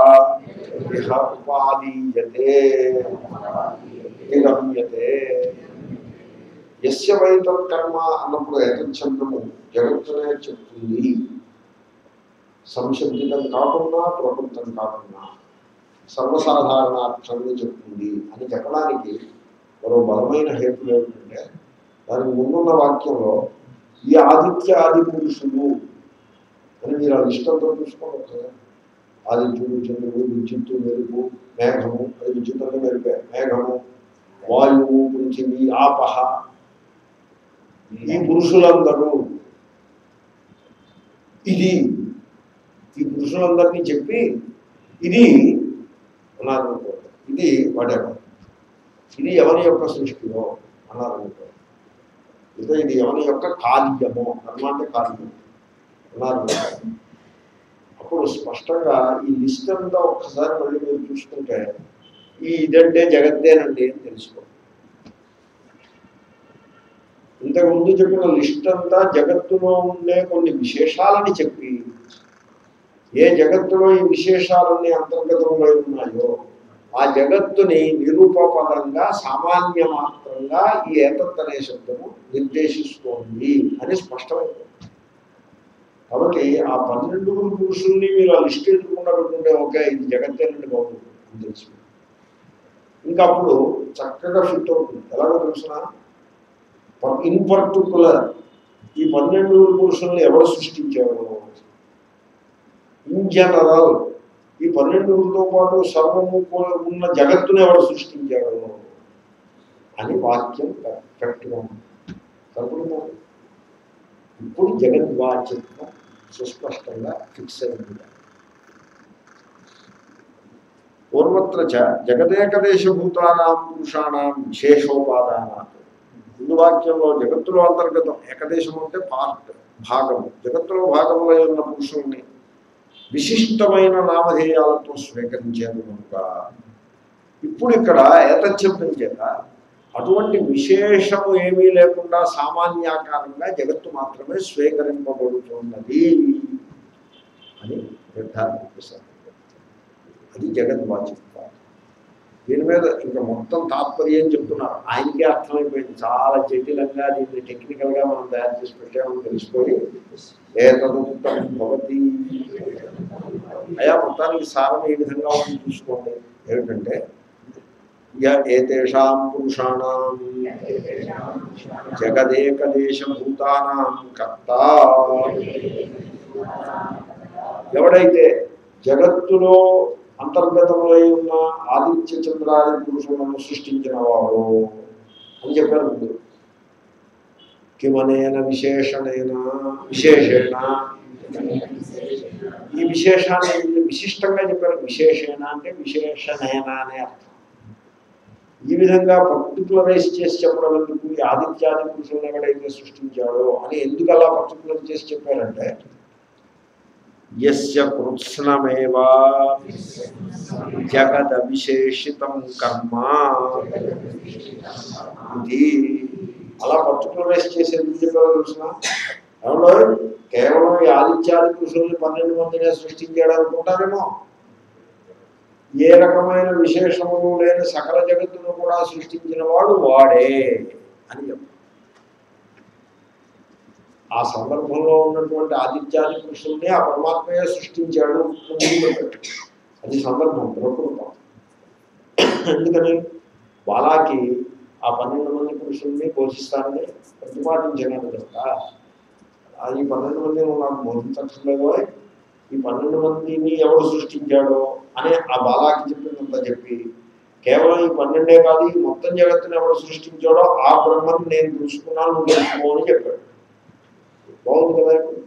ఇహ ఉపాదీయతే నిగమ్యతే ఎస్య వైతత్ కర్మ అన్నప్పుడు ఏతత్ శబ్దము జగత్తునే చెప్తుంది సంశబ్దితం కాకుండా ప్రకృతం కాకుండా సర్వసాధారణార్థాన్ని చెప్తుంది అని చెప్పడానికి మరో బలమైన హేతు ఏమిటంటే దానికి ముందున్న వాక్యంలో ఈ ఆదిత్య ఆది పురుషులు అని మీరు ఆ ఇష్టంతో చూసుకోవచ్చు కదా ఆదిత్యుడు చంద్రుడు విద్యుత్తు మెరుపు మేఘము అది విద్యుత్తులో మెరిపే మేఘము వాయువు పృథివీ ఆపహ ఈ పురుషులందరూ ఇది ఈ పురుషులందరినీ చెప్పి ఇది అన్నారు అనుకోండి. ఇది వాడేవాడు ఇది ఎవరి యొక్క సృష్టిలో అన్నారు అనుకోండి. ఇదో ఇది ఎవరి యొక్క కార్యము కర్మ అంటే కార్యము అన్నారు అనుకోండి. అప్పుడు స్పష్టంగా ఈ లిస్ట్ అంతా ఒక్కసారి మళ్ళీ మీరు చూసుకుంటే ఈ ఇదంటే జగత్తేనండి అని తెలుసుకో ఇంతకు ముందు చెప్పిన లిస్ట్ అంతా జగత్తులో ఉండే కొన్ని విశేషాలని చెప్పి ఏ జగత్తులో ఈ విశేషాలన్నీ అంతర్గతంలో ఉన్నాయో ఆ జగత్తుని నిరూపపదంగా సామాన్య మాత్రంగా ఈ ఏతత్ అనే శబ్దము నిర్దేశిస్తోంది అని స్పష్టమైంది కాబట్టి ఆ పన్నెండుగురు పురుషుల్ని మీరు ఆ లిస్ట్ ఎదుర్కొండా పెట్టుకుంటే ఓకే ఇది జగత్తేనండి బాబు అని తెలుసు ఇంకా అప్పుడు చక్కగా ఫిట్ అవుతుంది ఎలాగో తెలుసిన ఇన్ పర్టికులర్ ఈ పన్నెండుగురు పురుషుల్ని ఎవరు సృష్టించారు ఇన్ జనరల్ ఈ పన్నెండుగురితో పాటు సర్వము కూడా ఉన్న జగత్తును ఎవరు సృష్టించాడు అని వాక్యం కరెక్ట్గా ఉంది కనుక ఇప్పుడు జగద్వాచ్యత్వం సుస్పష్టంగా ఫిక్స్ అయింది పూర్వత్ర చ జగదేకదేశభూతానాం పురుషాణం విశేషోపాదానాత్ ముందు వాక్యంలో జగత్తులో అంతర్గతం ఏకదేశం అంటే పార్ట్ భాగం జగత్తులో భాగంలో ఉన్న పురుషుల్ని విశిష్టమైన నామధేయాలతో స్వీకరించారు కనుక ఇప్పుడు ఇక్కడ ఏతశబ్దం చేత అటువంటి విశేషము ఏమీ లేకుండా సామాన్యాకారంగా జగత్తు మాత్రమే స్వీకరింపబడుతున్నది అని నిర్ధారణ చేశారు అది జగద్వాచ్యం దీని మీద ఇంకా మొత్తం తాత్పర్యం చెప్తున్నారు ఆయనకే అర్థమైపోయింది చాలా జటిలంగా దీన్ని టెక్నికల్గా మనం తయారు చేసి పెట్టామని తెలిసిపోయి ఏ తదుత్తం భవతి అయా మొత్తానికి సారం ఏ విధంగా ఉంది చూసుకోండి ఏమిటంటే య ఏతేషాం పురుషాణం జగదేకదేశభూతానాం కర్త ఎవడైతే జగత్తులో అంతర్గతంలో ఉన్న ఆదిత్య చంద్రాది పురుషులను సృష్టించిన వాడు అని చెప్పారు ముందు కిమనేన విశేషణేన విశేషేణ ఈ విశేషాన్ని వీళ్ళు విశిష్టంగా చెప్పారు విశేషేణ అంటే విశేషణేన అనే అర్థం ఈ విధంగా పర్టికులరైజ్ చేసి చెప్పడం ఎందుకు ఈ ఆదిత్యాది పురుషులను ఎవడైతే సృష్టించాడో అని ఎందుకు అలా పర్టికులర్ చేసి చెప్పారంటే యస్య కృత్స్నమేవా జగద విశేషితం కర్మ ఇది అలా పర్టికులరైజ్ చేసి ఎందుకు చెప్పారో తెలిసిన ఏమన్నా కేవలం ఈ ఆదిత్యాది పురుషుల్ని పన్నెండు మందినే సృష్టించాడు అనుకుంటారేమో ఏ రకమైన విశేషములు లేని సకల జగత్తును కూడా సృష్టించిన వాడు వాడే అని చెప్పారు ఆ సందర్భంలో ఉన్నటువంటి ఆదిత్యాది పురుషుల్ని ఆ పరమాత్మయే సృష్టించాడు అది సందర్భం ప్రకృతం ఎందుకని బాలాకి ఆ పన్నెండు మంది పురుషుల్ని పోషిస్తానని ప్రతిపాదించినాడు కనుక ఆ ఈ పన్నెండు మంది నువ్వు నాకు బోధించట్లేదు ఈ పన్నెండు మందిని ఎవడు సృష్టించాడో అని ఆ బాలాకి చెప్పిందంతా చెప్పి కేవలం ఈ పన్నెండే కాదు ఈ మొత్తం జగత్తుని ఎవడు సృష్టించాడో ఆ బ్రహ్మను నేను తెలుసుకున్నాను నువ్వు తెలుసుకో అని చెప్పాడు బాగుంది కదా ఇప్పుడు?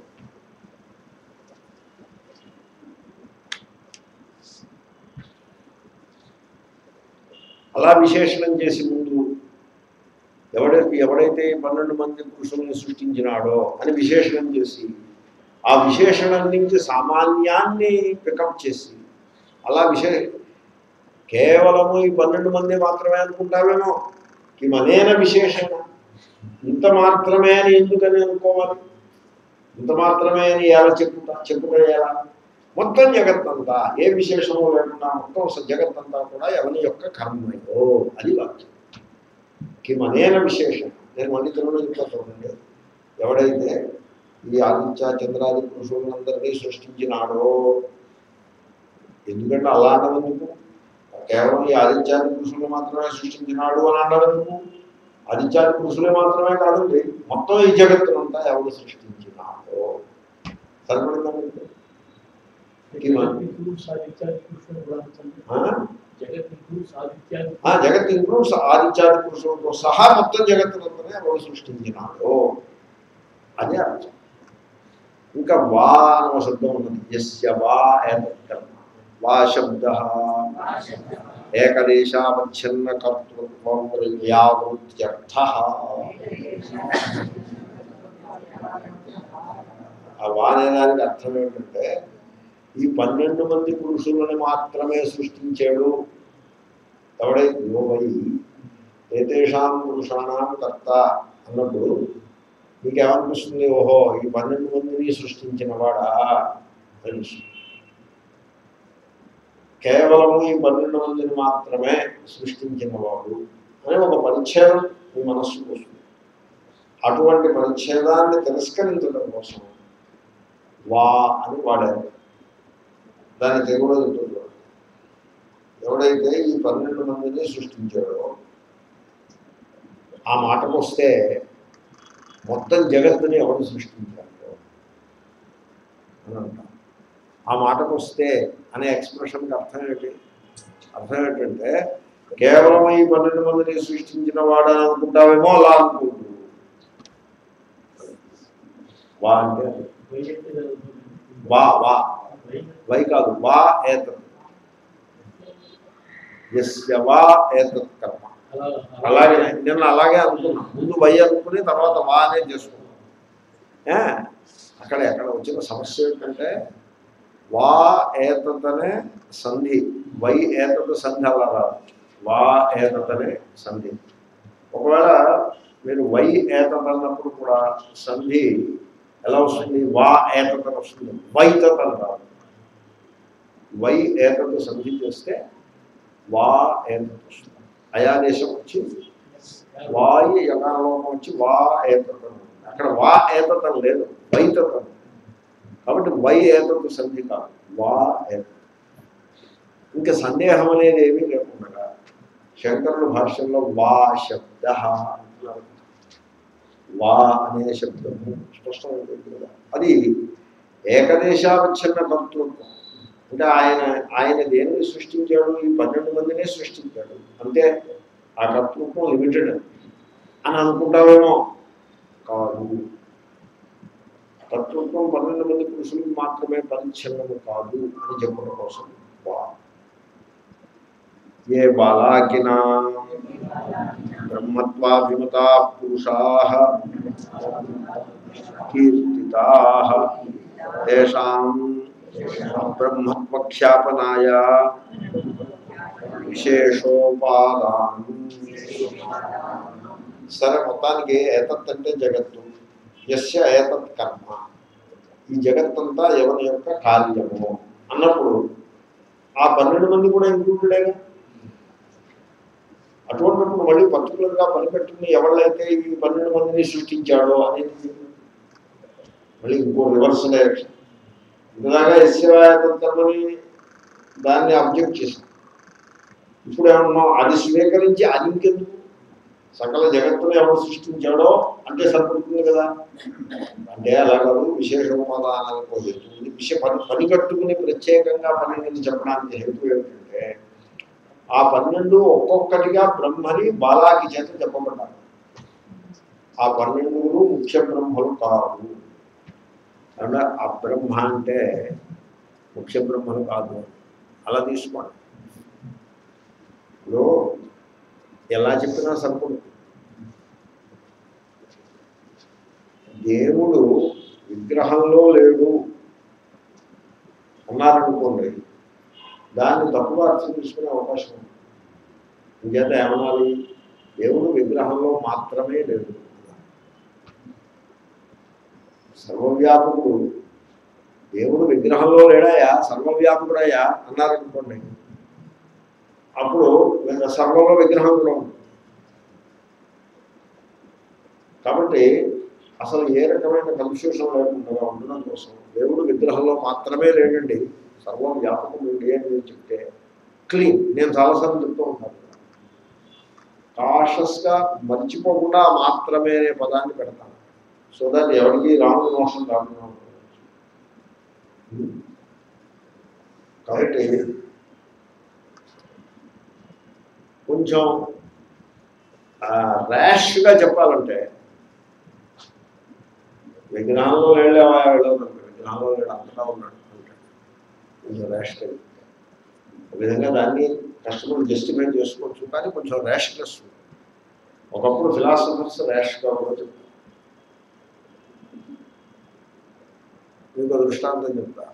అలా విశేషణం చేసి ముందు ఎవడైతే ఎవడైతే ఈ పన్నెండు మంది పురుషుల్ని సృష్టించినాడో అని విశేషణం చేసి ఆ విశేషణం నుంచి సామాన్యాన్ని పికప్ చేసి అలా విశే కేవలము ఈ పన్నెండు మంది మాత్రమే అనుకుంటావేమో ఈ మనేన విశేషణ ఇంత మాత్రమే అని ఎందుకని అనుకోవాలి ఇంత మాత్రమే అని ఎలా చెప్పుతా చెప్పుకోయాలా మొత్తం జగత్తంతా ఏ విశేషము లేకుండా మొత్తం స- జగత్తంతా కూడా ఎవని యొక్క కర్మయో అది వాక్యం కిమనేన విశేషం నేను మళ్ళీ తెలుగులో చెప్తా చూడండి ఎవడైతే ఈ ఆదిత్య చంద్రాది పురుషులందరినీ సృష్టించినాడో ఎందుకంటే అలా అన్నదెందుకు కేవలం ఈ ఆదిత్యాది పురుషులు మాత్రమే సృష్టించినాడు అని అన్నదెందుకు ఆదిత్యాది పురుషులే మాత్రమే కాదండి మొత్తం ఈ జగత్తునంతా ఎవడు సృష్టించినాడో సరిపడిందండి జగద్గురు సాధిత్యాది పురుషుడు ఉదాహరించండి. ఆ? జగద్గురు సాధిత్యాది ఆ జగత్ ఇంక్లూడ్స్ ఆదిత్యాది పురుషులతో సహా మొత్తం జగత్తునంతనే ఎవడు సృష్టించినాడో అదే అర్థం ఇంకా వా అనే శబ్దం ఉన్నది యస్య వా ఏతత్ కర్మ వా శబ్ద ఏకదేశావచ్ఛిన్న కర్తృత్వం వ్యావృత్యర్థ ఆ వా అనే దానికి అర్థం ఏంటంటే ఈ పన్నెండు మంది పురుషులను మాత్రమే సృష్టించాడు ఎవడై యోగై ఏతేషాం పురుషాణం కర్త అన్నప్పుడు మీకేమనిపిస్తుంది ఓహో ఈ పన్నెండు మందిని సృష్టించిన వాడా తెలుసు కేవలము ఈ పన్నెండు మందిని మాత్రమే సృష్టించిన వాడు అని ఒక పరిచ్ఛేదం మీ మనస్సుకు వస్తుంది అటువంటి పరిచ్ఛేదాన్ని తిరస్కరించడం కోసం వా అని వాడారు దాని తెలుగులో చెప్తుంది ఎవడైతే ఈ పన్నెండు మందిని సృష్టించాడో ఆ మాటకు వస్తే మొత్తం జగత్తుని ఎవరు సృష్టించాడు అని అంటాం ఆ మాటకు వస్తే అనే ఎక్స్ప్రెషన్కి అర్థం ఏంటి అర్థం ఏంటంటే కేవలం ఈ పన్నెండు మందిని సృష్టించిన వాడని అనుకుంటావేమో అలా అనుకుంటు వా అంటే వైజయంతి జరుగుతుంది. వా వా వై- వై కాదు వా ఏతత్ యస్య వా ఏతత్ కర్మ అలా అలాగే నేను అలాగే అనుకున్నా ముందు వై అనుకుని తర్వాత వా అనే చేసుకున్నాను ఏ? అక్కడ ఎక్కడ వచ్చిన సమస్య ఏంటంటే వా ఏతతనే సంధి వై ఏతత సంధి అలా రాదు వా ఏతతనే సంధి ఒకవేళ మీరు వై ఏతత అన్నప్పుడు కూడా సంధి ఎలా వస్తుంది వా ఏతత వస్తుంది వైతత అని రాదు వై ఏతత సంధి చేస్తే వా ఏతత వస్తుంది అయాదేశం వచ్చి వాయు యకారంలోకి వచ్చి వా ఏతతం అక్కడ వా ఏతతం లేదు వైతతం కాబట్టి వై ఏతత సంధి కాదు వా ఏతతం ఇంకా సందేహం అనేది ఏమీ లేకుండా శంకరుల భాష్యంలో వా శబ్ద అంటున్నారు వా అనే శబ్దము స్పష్టమైంది కదా అది ఏకదేశావచ్ఛిన్న కర్తృత్వం అంటే ఆయన ఆయన దేనిని సృష్టించాడు ఈ పన్నెండు మందినే సృష్టించాడు అంతే ఆ కర్తృత్వం లిమిటెడ్ అని అనుకుంటావేమో కాదు కర్తృత్వం పన్నెండు మంది పురుషులకు మాత్రమే పరిచ్ఛిన్నము కాదు అని చెప్పడం కోసం వా ఏ బాలాకినా బ్రహ్మత్వాభిమతా పురుషా కీర్తితా తేషాం బ్రహ్మత్వఖ్యాపనాయ విశేషోపాదానం సరే మొత్తానికి ఏతత్ అంటే జగత్తు యస్య ఏతత్ కర్మ ఈ జగత్తంతా ఎవరి యొక్క కార్యము అన్నప్పుడు ఆ పన్నెండు మంది కూడా ఇంక్లూడెడేగా అటువంటిప్పుడు మళ్ళీ పర్టికులర్గా పనిపెట్టుకుని ఎవళ్ళైతే ఈ పన్నెండు మందిని సృష్టించాడో అనేది మళ్ళీ ఇంకో రివర్స్ డైరెక్షన్ ఇంతదాకా ఎస్యవాయతత్వమని దాన్ని అబ్జెక్ట్ చేశాం ఇప్పుడు ఏమన్నాం అది స్వీకరించి అది ఇంకెందుకు సకల జగత్తును ఎవరు సృష్టించాడో అంటే సరిపడుతుంది కదా అంటే అలా కాదు విశేష ఉపాదానాలకు హేతు ఉంది విషయ పని పని కట్టుకుని ప్రత్యేకంగా పన్నెండుని చెప్పడానికి హేతు ఏమిటంటే ఆ పన్నెండు ఒక్కొక్కటిగా బ్రహ్మని బాలాకి చేత చెప్పబడ్డారు ఆ పన్నెండుగురు ముఖ్య బ్రహ్మలు కాదు అంటే ఆ బ్రహ్మ అంటే ముఖ్య బ్రహ్మలు కాదు అలా తీసుకోండి ఇప్పుడు ఎలా చెప్పినా సరిపడు దేవుడు విగ్రహంలో లేడు అన్నారనుకోండి దాన్ని తప్పుగా అర్థం తీసుకునే అవకాశం ఉంది ఇంకేత ఏమనాలి దేవుడు విగ్రహంలో మాత్రమే లేడు సర్వవ్యాపకుడు దేవుడు విగ్రహంలో లేడాయా సర్వవ్యాపకుడయ్యా అన్నారనుకోండి అప్పుడు సర్వంలో విగ్రహం కూడా ఉంది కాబట్టి అసలు ఏ రకమైన కన్ఫ్యూషన్ లేకుండా ఉండడం కోసం దేవుడు విగ్రహంలో మాత్రమే లేడండి సర్వం వ్యాపకం ఉంది అని నేను చెప్తే క్లీన్ నేను చాలాసార్లు చెప్తూ ఉంటాను కాషస్గా మర్చిపోకుండా మాత్రమే అనే పదాన్ని పెడతాను సో దాన్ని ఎవరికి రాంగ్ మోషన్ రాకుండా ఉంటుంది. కాబట్టి కొంచెం ర్యాష్గా చెప్పాలంటే విగ్రహంలో వెళ్ళావా వెళ్ళదు విగ్రహంలో లేడు అంతటా ఉన్నాడు అంటాడు కొంచెం ర్యాష్గా ఒక విధంగా దాన్ని కష్టపడి జస్టిఫై చేసుకోవచ్చు కానీ కొంచెం ర్యాష్నెస్ ఉంది ఒకప్పుడు ఫిలాసఫర్స్ ర్యాష్గా కూడా చెప్తారు మీకు దృష్టాంతం చెప్తా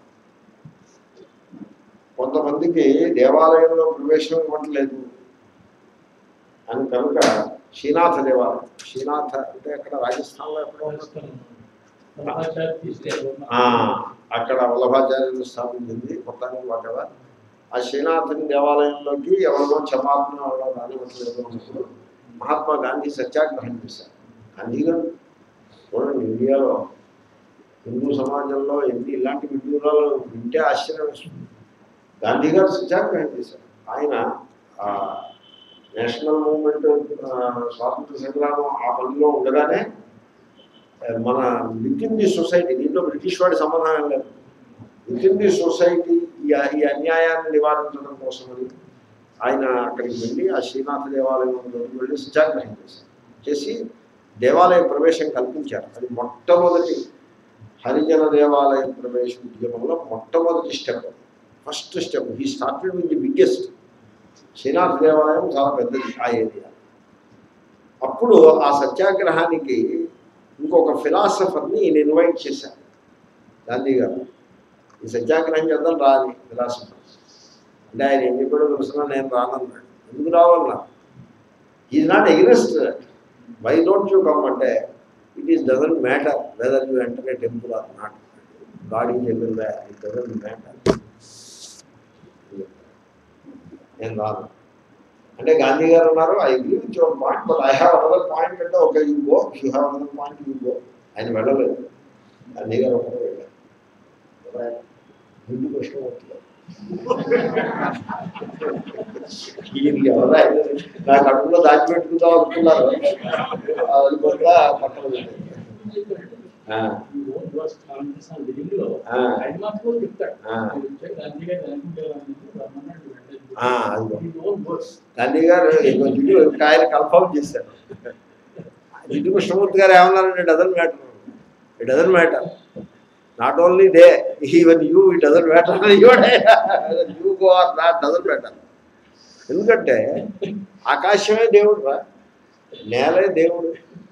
కొంతమందికి దేవాలయంలో ప్రవేశం ఇవ్వట్లేదు అని కనుక శ్రీనాథ దేవాలయం శ్రీనాథ అంటే అక్కడ రాజస్థాన్లో ఎక్కడో ఉన్నట్టు సమాచారం తీసుకెళ్ళి ఆ, అక్కడ వల్లభాచార్యులు స్థాపించింది మొత్తానికి వాటెవా ఆ శ్రీనాథుని దేవాలయంలోకి ఎవరినో క్షమాపణ ఎవరో రానివ్వట్లేదు అన్నప్పుడు మహాత్మా గాంధీ సత్యాగ్రహం చేశారు గాంధీ గారు చూడండి ఇండియాలో హిందూ సమాజంలో ఎన్ని ఇలాంటి విడ్డూరాలు వింటే ఆశ్చర్యం వేస్తుంది గాంధీ గారు సత్యాగ్రహం చేశారు ఆయన ఆ, నేషనల్ మూవ్మెంట్ ఆ, స్వాతంత్ర సంగ్రామం ఆ పనిలో ఉండగానే మన విత్ ఇన్ ది సొసైటీ దీంట్లో బ్రిటిష్ వాడి సంబంధం లేదు విత్ ఇన్ ది సొసైటీ ఈ ఈ అన్యాయాన్ని నివారించడం కోసమని ఆయన అక్కడికి వెళ్ళి ఆ శ్రీనాథ దేవాలయంలోకి వెళ్ళి సత్యాగ్రహం చేశారు చేసి దేవాలయ ప్రవేశం కల్పించారు అది మొట్టమొదటి హరిజన దేవాలయ ప్రవేశ ఉద్యమంలో మొట్టమొదటి స్టెప్ ఫస్ట్ స్టెప్ ఈ started with the biggest Srinatha దేవాలయం చాలా పెద్దది ఆ ఏరియా అప్పుడు ఆ సత్యాగ్రహానికి ఇంకొక ఫిలాసఫర్ని ఈయన ఇన్వైట్ చేశారు గాంధీ గారు ఈ సత్యాగ్రహం చేద్దాం రాని ఫిలాసఫర్ అంటే ఆయన ఏం చెప్పాడో తెలుసున్నా నేను రానన్నాడు ఎందుకు రావన్నా is not egress why don't you come అంటే it is doesn't matter whether you enter a temple or not God is everywhere it doesn't matter నేను రాను అంటే గాంధీ గారు ఉన్నారు I agree with your point but I have another point అంటే okay you go you have another point you go ఆయన వెళ్ళలేదు గాంధీ గారు ఒకటే వెళ్ళారు ఇంటికి కృష్ణ అవుతుంది ఈయన ఎవరా నా కడుపులో దాచిపెట్టుకుందాం అనుకున్నారు అది కూడా పక్కన పెట్టారు. ఆ, ఆ. ఆయన మాత్రం చెప్తాడు ఆ. ఆయన వచ్చాక గాంధీ గారు అనుకుంటారు రమ్మన్నాడు వెళ్ళలేదు. ఆ, అది His own words. గాంధీ గారు ఇంకో జిడ్డు ఒక ఆయన కన్ఫర్మ్ చేశారు జిడ్డు కృష్ణమూర్తి గారు ఏమన్నారంటే doesn't matter it doesn't matter not only they even you it doesn't matter you go or not doesn't matter ఎందుకంటే ఆకాశమే దేవుడు రా నేలే దేవుడు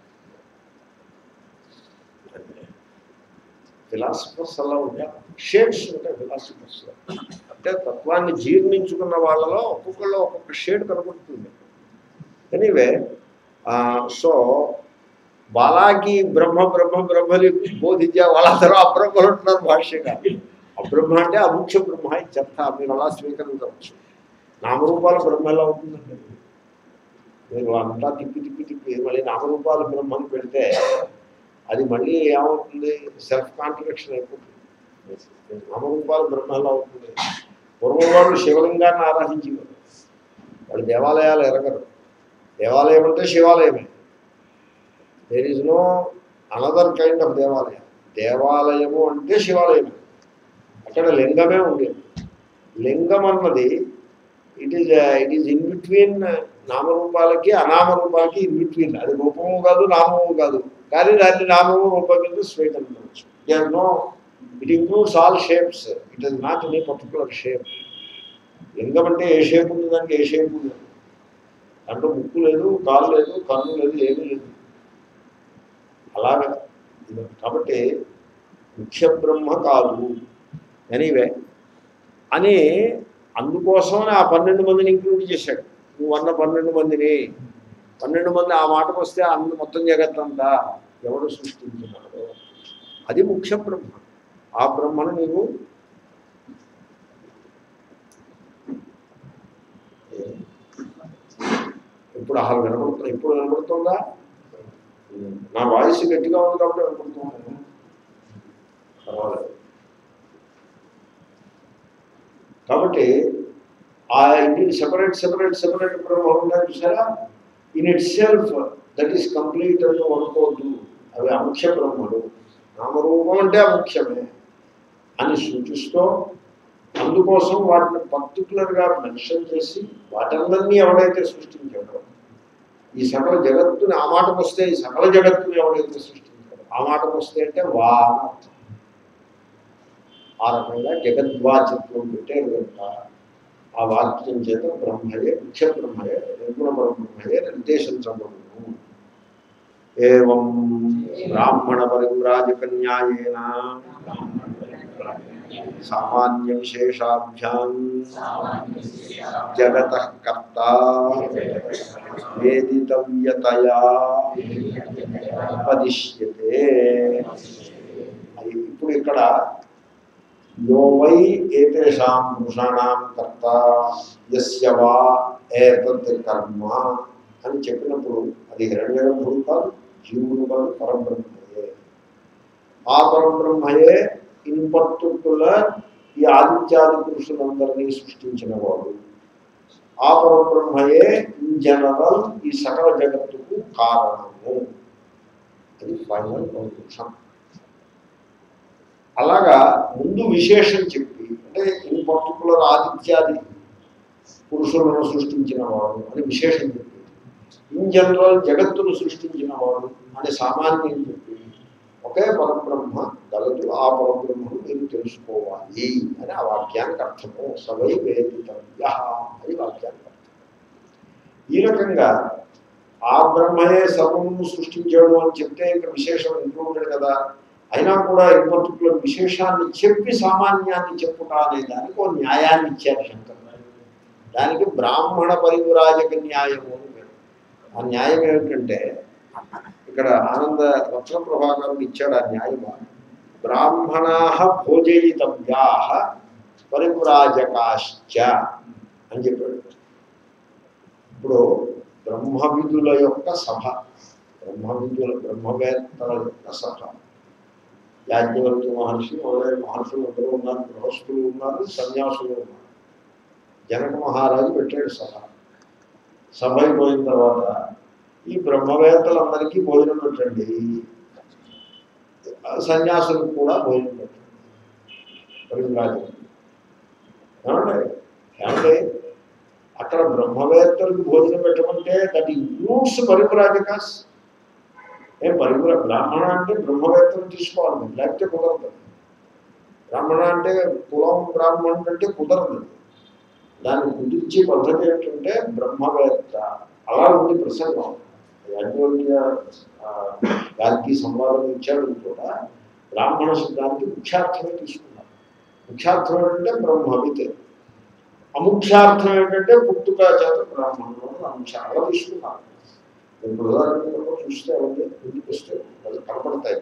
ఫిలాసఫర్స్ అలా ఉంటాయి షేడ్స్ ఉంటాయి ఫిలాసఫర్స్ అంటే తత్వాన్ని జీర్ణించుకున్న వాళ్ళలో ఒక్కొక్కళ్ళు ఒక్కొక్క షేడ్ కనబడుతుంది ఎనీవే సో బాలాకి బ్రహ్మ బ్రహ్మ బ్రహ్మని బోధించే వాళ్ళందరూ అబ్రహ్మలు ఉంటున్నారు భాష్యగా అబ్రహ్మ అంటే అముఖ్య బ్రహ్మ అని చెప్తా మీరు అలా స్వీకరించవచ్చు నామరూపాల బ్రహ్మ ఎలా ఉంటుందండి మీరు అంతా తిప్పి తిప్పి తిప్పి మళ్ళీ నామరూపాల బ్రహ్మని పెడితే అది మళ్ళీ ఏమవుతుంది సెల్ఫ్ కాంట్రడిక్షన్ అయిపోతుంది నామరూపాల బ్రహ్మ ఎలా అవుతుంది పూర్వం వాళ్ళు శివలింగాన్ని ఆరాధించేవారు వాళ్ళు దేవాలయాలు ఎరగరు దేవాలయం అంటే శివాలయమే there is no another kind of దేవాలయం దేవాలయము అంటే శివాలయమే అక్కడ లింగమే ఉండేది లింగం అన్నది it is it is in between నామరూపాలకి అనామరూపాలకి ఇన్ బిట్వీన్ అది రూపము కాదు నామము కాదు కానీ దాన్ని నామము రూపం కింద స్వీకరించవచ్చు there no it includes all shapes it is not any particular shape లింగం అంటే ఏ షేప్ ఉంది దానికి ఏ షేప్ ఉంది దాంట్లో ముక్కు లేదు కాలు లేదు కన్ను లేదు ఏమీ లేదు అలాగా కాబట్టి ముఖ్య బ్రహ్మ కాదు ఎనీవే అని అందుకోసమని ఆ పన్నెండు మందిని ఇంక్లూడ్ చేశాడు నువ్వు అన్న పన్నెండు మందిని పన్నెండు మంది ఆ మాటకు వస్తే అందు మొత్తం జగత్తంతా ఎవడు సృష్టించినాడు అది ముఖ్య బ్రహ్మ ఆ బ్రహ్మను నీవు ఇప్పుడు అసలు వినపడుతుంది ఇప్పుడు వినపడుతుందా నా వాయిస్ గట్టిగా ఉంది కాబట్టి అనుకుంటున్నాను పర్వాలేదు కాబట్టి ఆ ఇన్ని సెపరేట్ సెపరేట్ సెపరేట్ బ్రహ్మలు ఉన్నాయి చూసారా in itself that is complete అని అనుకోవద్దు అవి అముఖ్య బ్రహ్మలు నామరూపం అంటే అముఖ్యమే అని సూచిస్తూ అందుకోసం వాటిని పర్టికులర్గా మెన్షన్ చేసి వాటందరినీ ఎవడైతే సృష్టించాడో ఈ సకల జగత్తుని ఆ మాటకు వస్తే ఈ సకల జగత్తుని ఎవడైతే సృష్టించాడో ఆ మాటకు వస్తే అంటే వా అని అర్థం. ఆ రకంగా జగద్వాచిత్వం పెట్టారు కనుక ఆ వాక్యం చేత బ్రహ్మయే ముఖ్య బ్రహ్మయే నిర్గుణ బ్రహ్మయే నిర్దేశించబడును ఏం బ్రాహ్మణ పరివ్రాజకన్యాయేన సామాన్య విశేషాభ్యాం జగత కర్త వేదితవ్యతయా ఉపదిశ్యతే అది ఇప్పుడు ఇక్కడ యో వై ఏతేషాం పురుషాణం కర్త యస్య వా ఏతత్ కర్మ అని చెప్పినప్పుడు అది హిరణ్యగర్భుడు కాదు జీవుడు కాదు పరబ్రహ్మయే ఆ పరబ్రహ్మయే ఇన్ పర్టికులర్ ఈ ఆదిత్యాది పురుషులందరినీ సృష్టించిన వాడు ఆ పరబ్రహ్మయే ఇన్ జనరల్ ఈ సకల జగత్తుకు కారణము అది ఫైనల్ కన్క్లూషన్ అలాగా ముందు విశేషం చెప్పి అంటే ఇన్ పర్టికులర్ ఆదిత్యాది పురుషులను సృష్టించిన వాడు అని విశేషం చెప్పి ఇన్ జనరల్ జగత్తును సృష్టించిన వాడు అని సామాన్యం చెప్పి ఒకే పరబ్రహ్మ గలదు ఆ పరబ్రహ్మను మీరు తెలుసుకోవాలి అని ఆ వాక్యానికి అర్థము సవై వేదితవ్య అని వాక్యానికి అర్థం ఈ రకంగా ఆ బ్రహ్మయే సర్వము సృష్టించాడు అని చెప్తే ఇంకా విశేషం ఇంక్లూడెడ్ కదా అయినా కూడా ఈ పర్టికులర్ విశేషాన్ని చెప్పి సామాన్యాన్ని చెప్పుట అనే దానికి ఒక న్యాయాన్ని ఇచ్చారు శంకర్ దానికి బ్రాహ్మణ పరివిరాజక న్యాయము అని పేరు ఆ న్యాయం ఏమిటంటే ఇక్కడ ఆనంద రత్న ప్రభాకరుడు ఇచ్చాడు ఆ న్యాయము బ్రాహ్మణా భోజయితవ్యా పరివ్రాజకాశ్చ అని చెప్పాడు ఇప్పుడు బ్రహ్మవిధుల యొక్క సభ బ్రహ్మవిధుల బ్రహ్మవేత్తల యొక్క సభ యాజ్ఞవల్క్య మహర్షి మొదలైన మహర్షులు అందరూ ఉన్నారు గృహస్థులు ఉన్నారు సన్యాసులు ఉన్నారు జనక మహారాజు పెట్టాడు సభ సభ అయిపోయిన తర్వాత ఈ బ్రహ్మవేత్తలందరికీ భోజనం పెట్టండి సన్యాసులకు కూడా భోజనం పెట్టండి పరివ్రాజు ఏమండి ఏమంటే అక్కడ బ్రహ్మవేత్తలకు భోజనం పెట్టమంటే దట్ ఇంక్లూడ్స్ పరివ్రాజకాస్ ఏం పరిపుర బ్రాహ్మణ అంటే బ్రహ్మవేత్తలు తీసుకోవాలి మీరు, లేకపోతే కుదరదు బ్రాహ్మణ అంటే కులం బ్రాహ్మణుడు అంటే కుదరదు దాన్ని కుదిర్చే పద్ధతి ఏంటంటే బ్రహ్మవేత్త అలా ఉంది ప్రసంగం యాజ్ఞవల్క్య గారికి సంవాదం ఇచ్చాడు కూడా బ్రాహ్మణ శబ్దానికి ముఖ్యార్థమే తీసుకున్నారు ముఖ్యార్థం ఏంటంటే బ్రహ్మవిత్ అముఖ్యార్థం ఏంటంటే పుట్టుక చేత బ్రాహ్మణుడు అంశ అలా తీసుకున్నారు ఇప్పుడు ఉదాహరణలో చూస్తే అవన్నీ ముందుకు వస్తే అది కనపడతాయి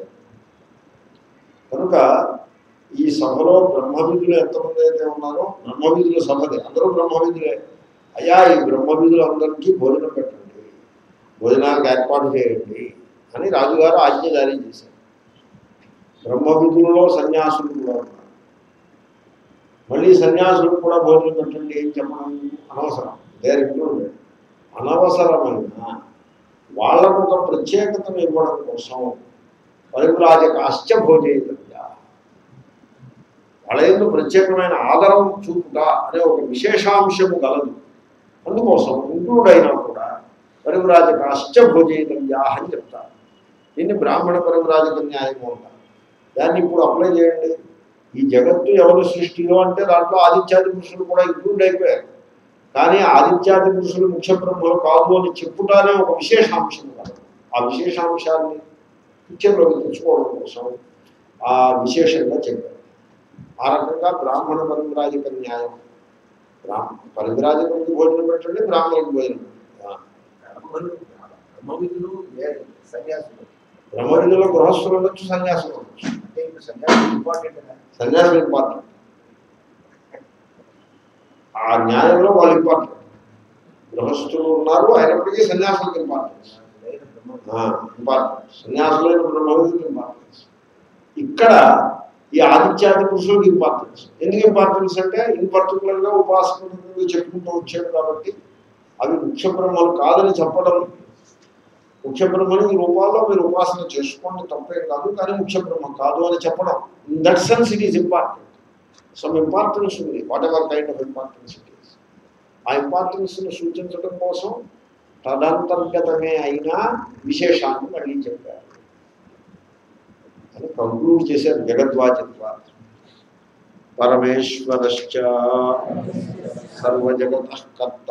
కనుక ఈ సభలో బ్రహ్మవిధులు ఎంతమంది అయితే ఉన్నారో బ్రహ్మవిధుల సభదే అందరూ బ్రహ్మవిధులే అయ్యా ఈ బ్రహ్మవిధులు అందరికీ భోజనం పెట్టండి భోజనానికి ఏర్పాటు చేయండి అని రాజుగారు ఆజ్ఞ జారీ చేశారు బ్రహ్మవిధులలో సన్యాసులు కూడా ఉన్నారు మళ్ళీ సన్యాసులు కూడా భోజనం పెట్టండి ఏం చెప్పడం అనవసరం దేర్ ఇంక్లూడెడ్ అనవసరమైన వాళ్ళకు ఒక ప్రత్యేకతను ఇవ్వడం కోసం పరివ్రాజక అశ్చ భోజయితవ్య వాళ్ళ ఎందుకు ప్రత్యేకమైన ఆదరం చూపుట అనే ఒక విశేషాంశము గలదు అందుకోసం ఇంక్లూడ్ అయినా కూడా పరివ్రాజక అశ్చ భోజయితవ్యా అని చెప్తారు దీన్ని బ్రాహ్మణ పరివ్రాజక న్యాయము అంటారు దాన్ని ఇప్పుడు అప్లై చేయండి ఈ జగత్తు ఎవరు సృష్టిలో అంటే దాంట్లో ఆదిత్యాది పురుషులు కూడా ఇంక్లూడ్ అయిపోయారు కానీ ఆదిత్యాది పురుషులు ముఖ్య బ్రహ్మలు కాదు అని చెప్పుటానే ఒక విశేషాంశం కాదు ఆ విశేషాంశాన్ని పిక్చర్లోకి తెచ్చుకోవడం కోసం ఆ విశేషంగా చెప్పారు ఆ రకంగా బ్రాహ్మణ పరివిరాజక న్యాయం బ్రాహ్మ పరివిరాజకుడికి భోజనం పెట్టండి బ్రాహ్మణుడికి భోజనం పెట్టండి ఆ. బ్రహ్మవిధులు సన్యాసులు బ్రహ్మవిధుల్లో గృహస్థులు ఉండొచ్చు సన్యాసులు ఉండొచ్చు అంటే ఇప్పుడు సన్యాసులు ఇంపార్టెంట్ కదా సన్యాసులు ఇంపార్టెంట్ ఆ న్యాయంలో వాళ్ళు ఇంపార్టెంట్ గృహస్థులు ఉన్నారు అయినప్పటికీ సన్యాసులకు ఇంపార్టెంట్ ఇంపార్టెన్స్ సన్యాసులైన బ్రహ్మవిధులకు ఇంపార్టెన్స్ ఇక్కడ ఈ ఆదిత్యాది పురుషులకు ఇంపార్టెన్స్ ఎందుకు ఇంపార్టెన్స్ అంటే ఇన్ పర్టికులర్ గా ఉపాసకులు చెప్పుకుంటూ వచ్చాడు కాబట్టి అవి ముఖ్య బ్రహ్మలు కాదని చెప్పడం ముఖ్య బ్రహ్మని ఈ రూపాల్లో మీరు ఉపాసన చేసుకోండి తప్పేం కాదు కానీ ముఖ్య బ్రహ్మ కాదు అని చెప్పడం in that sense it is important some importance ఉంది whatever kind of importance it is ఆ ఇంపార్టెన్స్ని సూచించడం కోసం తదంతర్గతమే అయినా విశేషాన్ని మళ్ళీ చెప్పారు అని కంక్లూడ్ చేశారు జగద్వాచత్వ పరమేశ్వరశ్చ సర్వజగత కర్త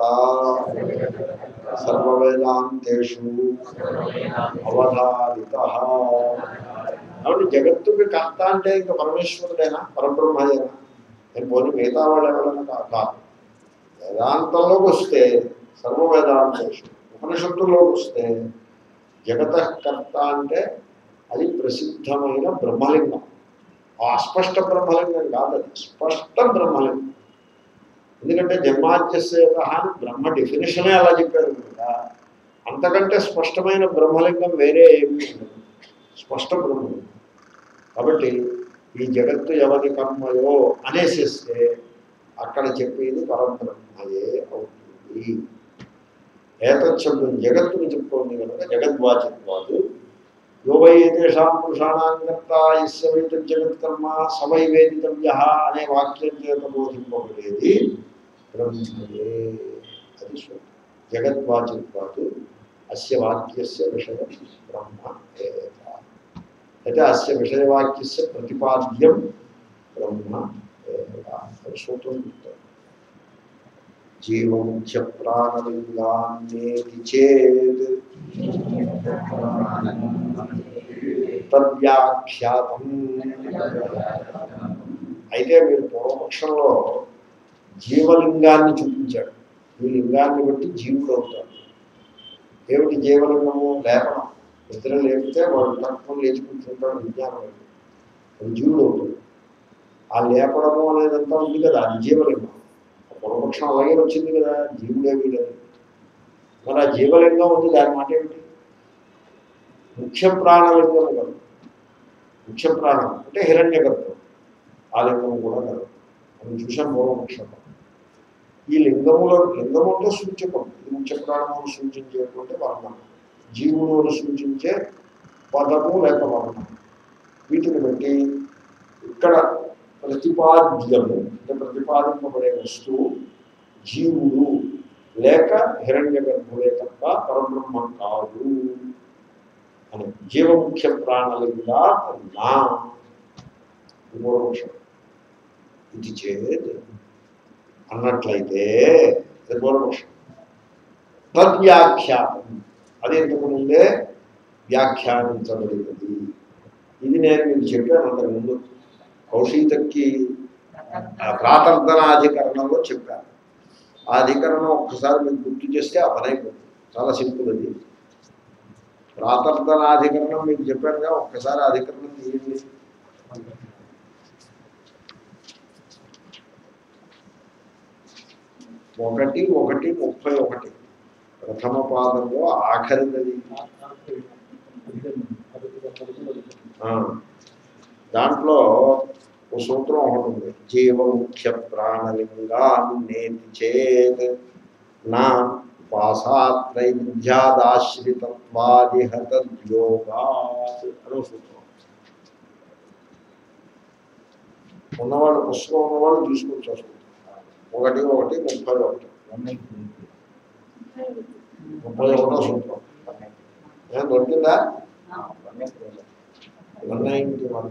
సర్వవేదాంతేషు అవధారిత కాబట్టి జగత్తుకి కర్త అంటే ఇంకా పరమేశ్వరుడేనా పరబ్రహ్మయేనా నేను పోనీ మిగతా వాళ్ళు ఎవరైనా కా- కాదు వేదాంతంలోకి వస్తే సర్వ వేదాంతేషు ఉపనిషత్తుల్లోకి వస్తే జగత కర్త అంటే అది ప్రసిద్ధమైన బ్రహ్మలింగం ఆ అస్పష్ట బ్రహ్మలింగం కాదు అది స్పష్ట బ్రహ్మలింగం ఎందుకంటే జన్మాద్యసేత అని బ్రహ్మ డెఫినేషనే అలా చెప్పారు కనుక అంతకంటే స్పష్టమైన బ్రహ్మలింగం వేరే ఏమీ ఉండదు స్పష్ట బ్రహ్మలింగం కాబట్టి ఈ జగత్తు ఎవరి కర్మయో అనేసిస్తే అక్కడ చెప్పేది పరబ్రహ్మయే అవుతుంది ఏతశబ్దం జగత్తుని చెప్పుకోండి కనుక జగద్వాచత్వాదు యోవై తేషాం పురుషాణాంగత్త ఇస్య వేద జగత్కర్మ సవై వేదితవ్య అనే వాక్యం చేత బోధింపబడేది బ్రహ్మయే అది సూత్రం జగద్వాచత్వాదు అస్య వాక్యస్య విషయ బ్రహ్మ ఏవ అయితే అస్య విషయవాక్యస్య ప్రతిపాద్యం బ్రహ్మ ఏవ అది సూత్రం చెప్తారు జీవముఖ్య ప్రాణలింగాన్నేతి చేత్ తద్వ్యాఖ్యాతం అయితే మీరు పూర్వపక్షంలో జీవలింగాన్ని చూపించాడు ఈ లింగాన్ని బట్టి జీవుడు అవుతాడు ఏమిటి జీవలింగము లేపనం నిద్ర లేపితే వాడు తత్వం లేచి కూర్చుంటాడు విజ్ఞానం వైపు. అది జీవుడు అవుతాడు ఆ లేపడము అనేదంతా ఉంది కదా అది జీవలింగం ఆ పూర్వపక్షం అలాగే వచ్చింది కదా జీవుడే వీడని మరి ఆ జీవలింగం ఉంది దాని మాట ఏమిటి ముఖ్య ప్రాణలింగం కదా ముఖ్య ప్రాణం అంటే హిరణ్య గర్భం ఆ లింగం కూడా కదా మనం చూసాం పూర్వపక్షం ఈ లింగములో లింగము అంటే సూచకం ఇది ముఖ్య ప్రాణమును సూచించేటువంటి వర్ణం జీవులను సూచించే పదము లేక వర్ణం వీటిని బట్టి ఇక్కడ ప్రతిపాద్యము అంటే ప్రతిపాదింపబడే వస్తువు జీవుడు లేక హిరణ్య గర్భుడే తప్ప పరబ్రహ్మ కాదు అని జీవముఖ్య ప్రాణలింగా నా పూర్వపక్షం ఇది చేదు అన్నట్లయితే అది పూర్వపక్షం తద్వ్యాఖ్యానం అది ఇంతకు ముందే వ్యాఖ్యానించబడినది ఇది నేను మీకు చెప్పాను అంతకుముందు కౌశీతక్కి ఆ ప్రాతర్ధనాధికరణంలో చెప్పాను ఆ అధికరణం ఒక్కసారి మీకు గుర్తు చేస్తే ఆ పని అయిపోతుంది చాలా సింపుల్ అది ప్రాతర్ధనాధికరణం మీకు చెప్పానుగా ఒక్కసారి ఆ అధికరణం తీయండి ఒకటి ఒకటి ముప్పై ఒకటి ప్రథమ పాదంలో ఆఖరిది ఆ, దాంట్లో ఓ సూత్రం ఒకటి ఉంది జీవముఖ్య ప్రాణలింగాన్నేతి చేత్ నా ఉపాసాత్రైవిధ్యాదాశ్రితత్వాదిహతద్యోగాత్ అని ఒక సూత్రం ఉన్నవాళ్ళు పుస్తకం ఉన్నవాళ్ళు తీసుకొచ్చి వస్తుంది ఒకటి ఒకటి ముప్పై ఒకటి ముప్పై ఒకటో సూత్రం ఏం దొరికిందా వన్ నైన్టీ వన్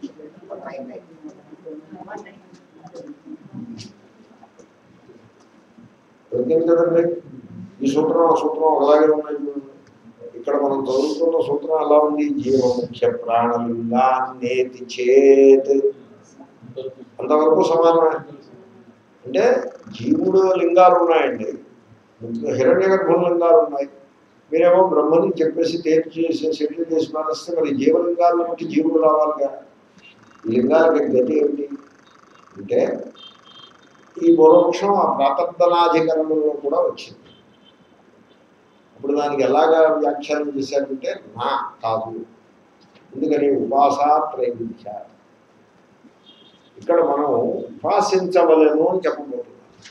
దొరికింది కదండి ఈ సూత్రం ఆ సూత్రం అలాగే ఉన్నాయి చూడండి. ఇక్కడ మనం చదువుతున్న సూత్రం ఎలా ఉంది జీవముఖ్య ప్రాణలింగా నేతి చేత్ అంతవరకు సమానమే అంటే జీవుడు లింగాలు ఉన్నాయండి హిరణ్య గర్భం లింగాలు ఉన్నాయి మీరేమో బ్రహ్మని చెప్పేసి తేల్చి చేసి సెటిల్ చేసి మానేస్తే మరి జీవలింగాలను బట్టి జీవుడు రావాలి కదా ఈ లింగాలకి గతి ఏమిటి అంటే ఈ పూర్వపక్షం ఆ ప్రాతర్ధనాధికరణంలో కూడా వచ్చింది ఇప్పుడు దానికి ఎలాగా వ్యాఖ్యానం చేశారంటే నా కాదు ఎందుకని ఉపాసా త్రైవిధ్య ఇక్కడ మనం ఉపాసించవలను అని చెప్పబోతున్నాం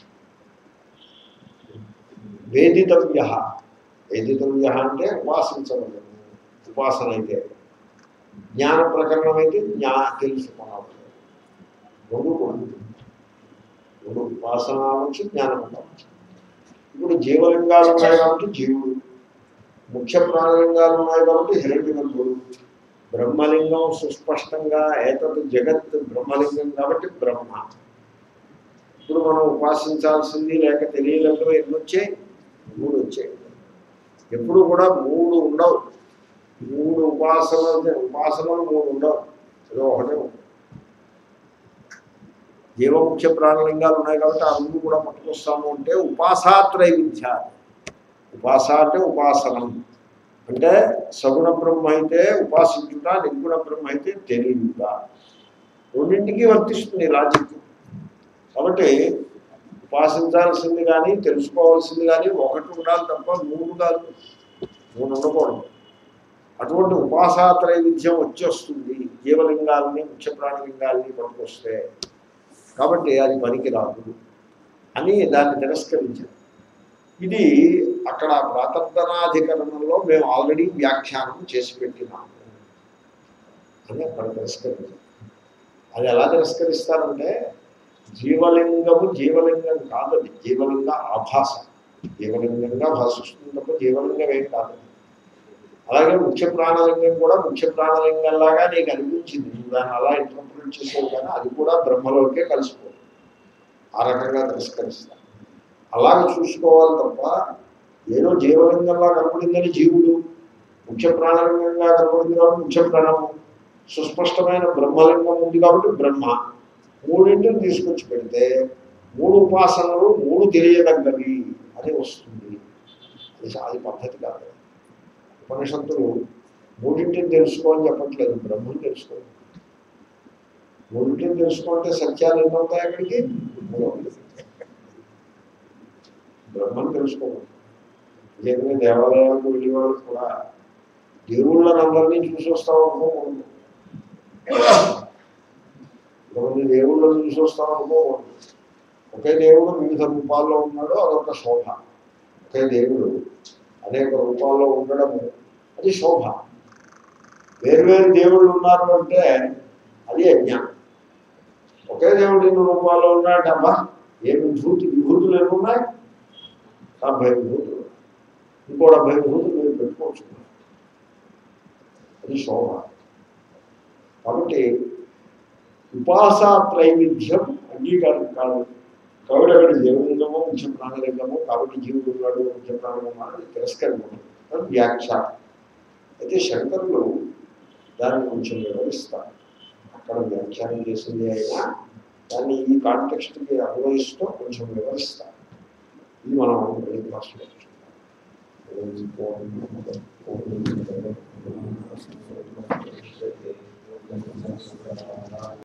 వేదితవ్య వేదితవ్య అంటే ఉపాసించవలను ఉపాసన అయితే జ్ఞాన ప్రకరణం అయితే జ్ఞా తెలుసుకోవాలి రెండు కూడా రెండు ఉపాసన నుంచి జ్ఞానం కావచ్చు ఇప్పుడు జీవలింగాలు ఉన్నాయి కాబట్టి జీవుడు ముఖ్య ప్రాణలింగాలు ఉన్నాయి కాబట్టి హిరణ్యగర్భుడు బ్రహ్మలింగం సుస్పష్టంగా ఏతత్ జగత్ బ్రహ్మలింగం కాబట్టి బ్రహ్మ ఇప్పుడు మనం ఉపాసించాల్సింది లేక తెలియలేక ఎన్ని వచ్చాయి మూడు వచ్చాయి ఎప్పుడు కూడా మూడు ఉండవు మూడు ఉపాసన ఉపాసనలు మూడు ఉండవు ఏదో ఒకటే ఉంటుంది. జీవముఖ్య ప్రాణలింగాలు ఉన్నాయి కాబట్టి ఆ రెండు కూడా పట్టుకొస్తాము అంటే ఉపాసాత్రైవిధ్య ఉపాస అంటే ఉపాసనం అంటే సగుణ బ్రహ్మ అయితే ఉపాసించుట నిర్గుణ బ్రహ్మ అయితే తెలియట రెండింటికి వర్తిస్తుంది లాజిక్ కాబట్టి ఉపాసించాల్సింది కానీ తెలుసుకోవాల్సింది కానీ ఒకటి ఉండాలి తప్ప మూడు కాదు మూడు ఉండకూడదు అటువంటి ఉపాసాత్రైవిధ్యం వచ్చేస్తుంది జీవలింగాల్ని ముఖ్య ప్రాణలింగాల్ని పట్టుకొస్తే కాబట్టి అది పనికిరాదు అని దాన్ని తిరస్కరించారు ఇది అక్కడ ప్రాతర్ధనాధికరణంలో మేము ఆల్రెడీ వ్యాఖ్యానం చేసి పెట్టినాము అని అక్కడ తిరస్కరించారు అది ఎలా తిరస్కరిస్తారంటే జీవలింగము జీవలింగం కాదది జీవలింగ ఆభాస జీవలింగంగా భాషిస్తుంది తప్ప జీవలింగం ఏం కాదు అలాగే ముఖ్య ప్రాణలింగం కూడా ముఖ్య ప్రాణలింగంలాగా నీకు అనిపించింది నువ్వు దాన్ని అలా ఇంటర్ప్రిట్ చేసేది కానీ అది కూడా బ్రహ్మలోకే కలిసిపోతుంది ఆ రకంగా తిరస్కరిస్తాను అలాగే చూసుకోవాలి తప్ప ఏదో జీవలింగంలా కనపడిందని జీవుడు ముఖ్య ప్రాణలింగంగా కనపడింది కాబట్టి ముఖ్య ప్రాణము సుస్పష్టమైన బ్రహ్మలింగం ఉంది కాబట్టి బ్రహ్మ మూడింటిని తీసుకొచ్చి పెడితే మూడు ఉపాసనలు మూడు తెలియదగ్గవి అని వస్తుంది అది అది పద్ధతి కాదు ఉపనిషత్తులు మూడింటిని తెలుసుకోని చెప్పట్లేదు బ్రహ్మను తెలుసుకో మూడింటిని తెలుసుకుంటే సత్యాలు ఎన్ని అవుతాయి అక్కడికి మూడు అవుతాయి. బ్రహ్మను తెలుసుకోవాలి నిజంగా దేవాలయాలకు వెళ్ళేవాళ్ళు కూడా దేవుళ్ళని అందరినీ చూసి వస్తాం అనుకోకూడదు కొంతమంది దేవుళ్ళని చూసి వస్తాం అనుకోకూడదు ఒకే దేవుడు వివిధ రూపాల్లో ఉన్నాడు అదొక శోభ ఒకే దేవుడు అనేక రూపాల్లో ఉండడము అది శోభ వేరువేరు దేవుళ్ళు ఉన్నారు అంటే అది అజ్ఞానం ఒకే దేవుడు ఇన్ని రూపాల్లో ఉన్నాడమ్మా ఏ విభూతి విభూతులు ఏమున్నాయి డెబ్బై విభూతులు ఇంకో డెబ్బై విభూతులు మీరు పెట్టుకోవచ్చు అది శోభ కాబట్టి ఉపాసా త్రైవిధ్యం అంగీకారం కాదు కాబట్టి అక్కడ జీవలింగము ముఖ్య ప్రాణలింగము కాబట్టి జీవుడు ఉన్నాడు ముఖ్య ప్రాణము అని తిరస్కరించారు వ్యాఖ్య అయితే శంకరులు దాన్ని కొంచెం వివరిస్తారు అక్కడ వ్యాఖ్యానం చేసింది అయినా దాన్ని ఈ కాంటెక్స్ట్కి అన్వయిస్తూ కొంచెం వివరిస్తారు ఇది మనం వెళ్ళి క్లాస్లో చూస్తాం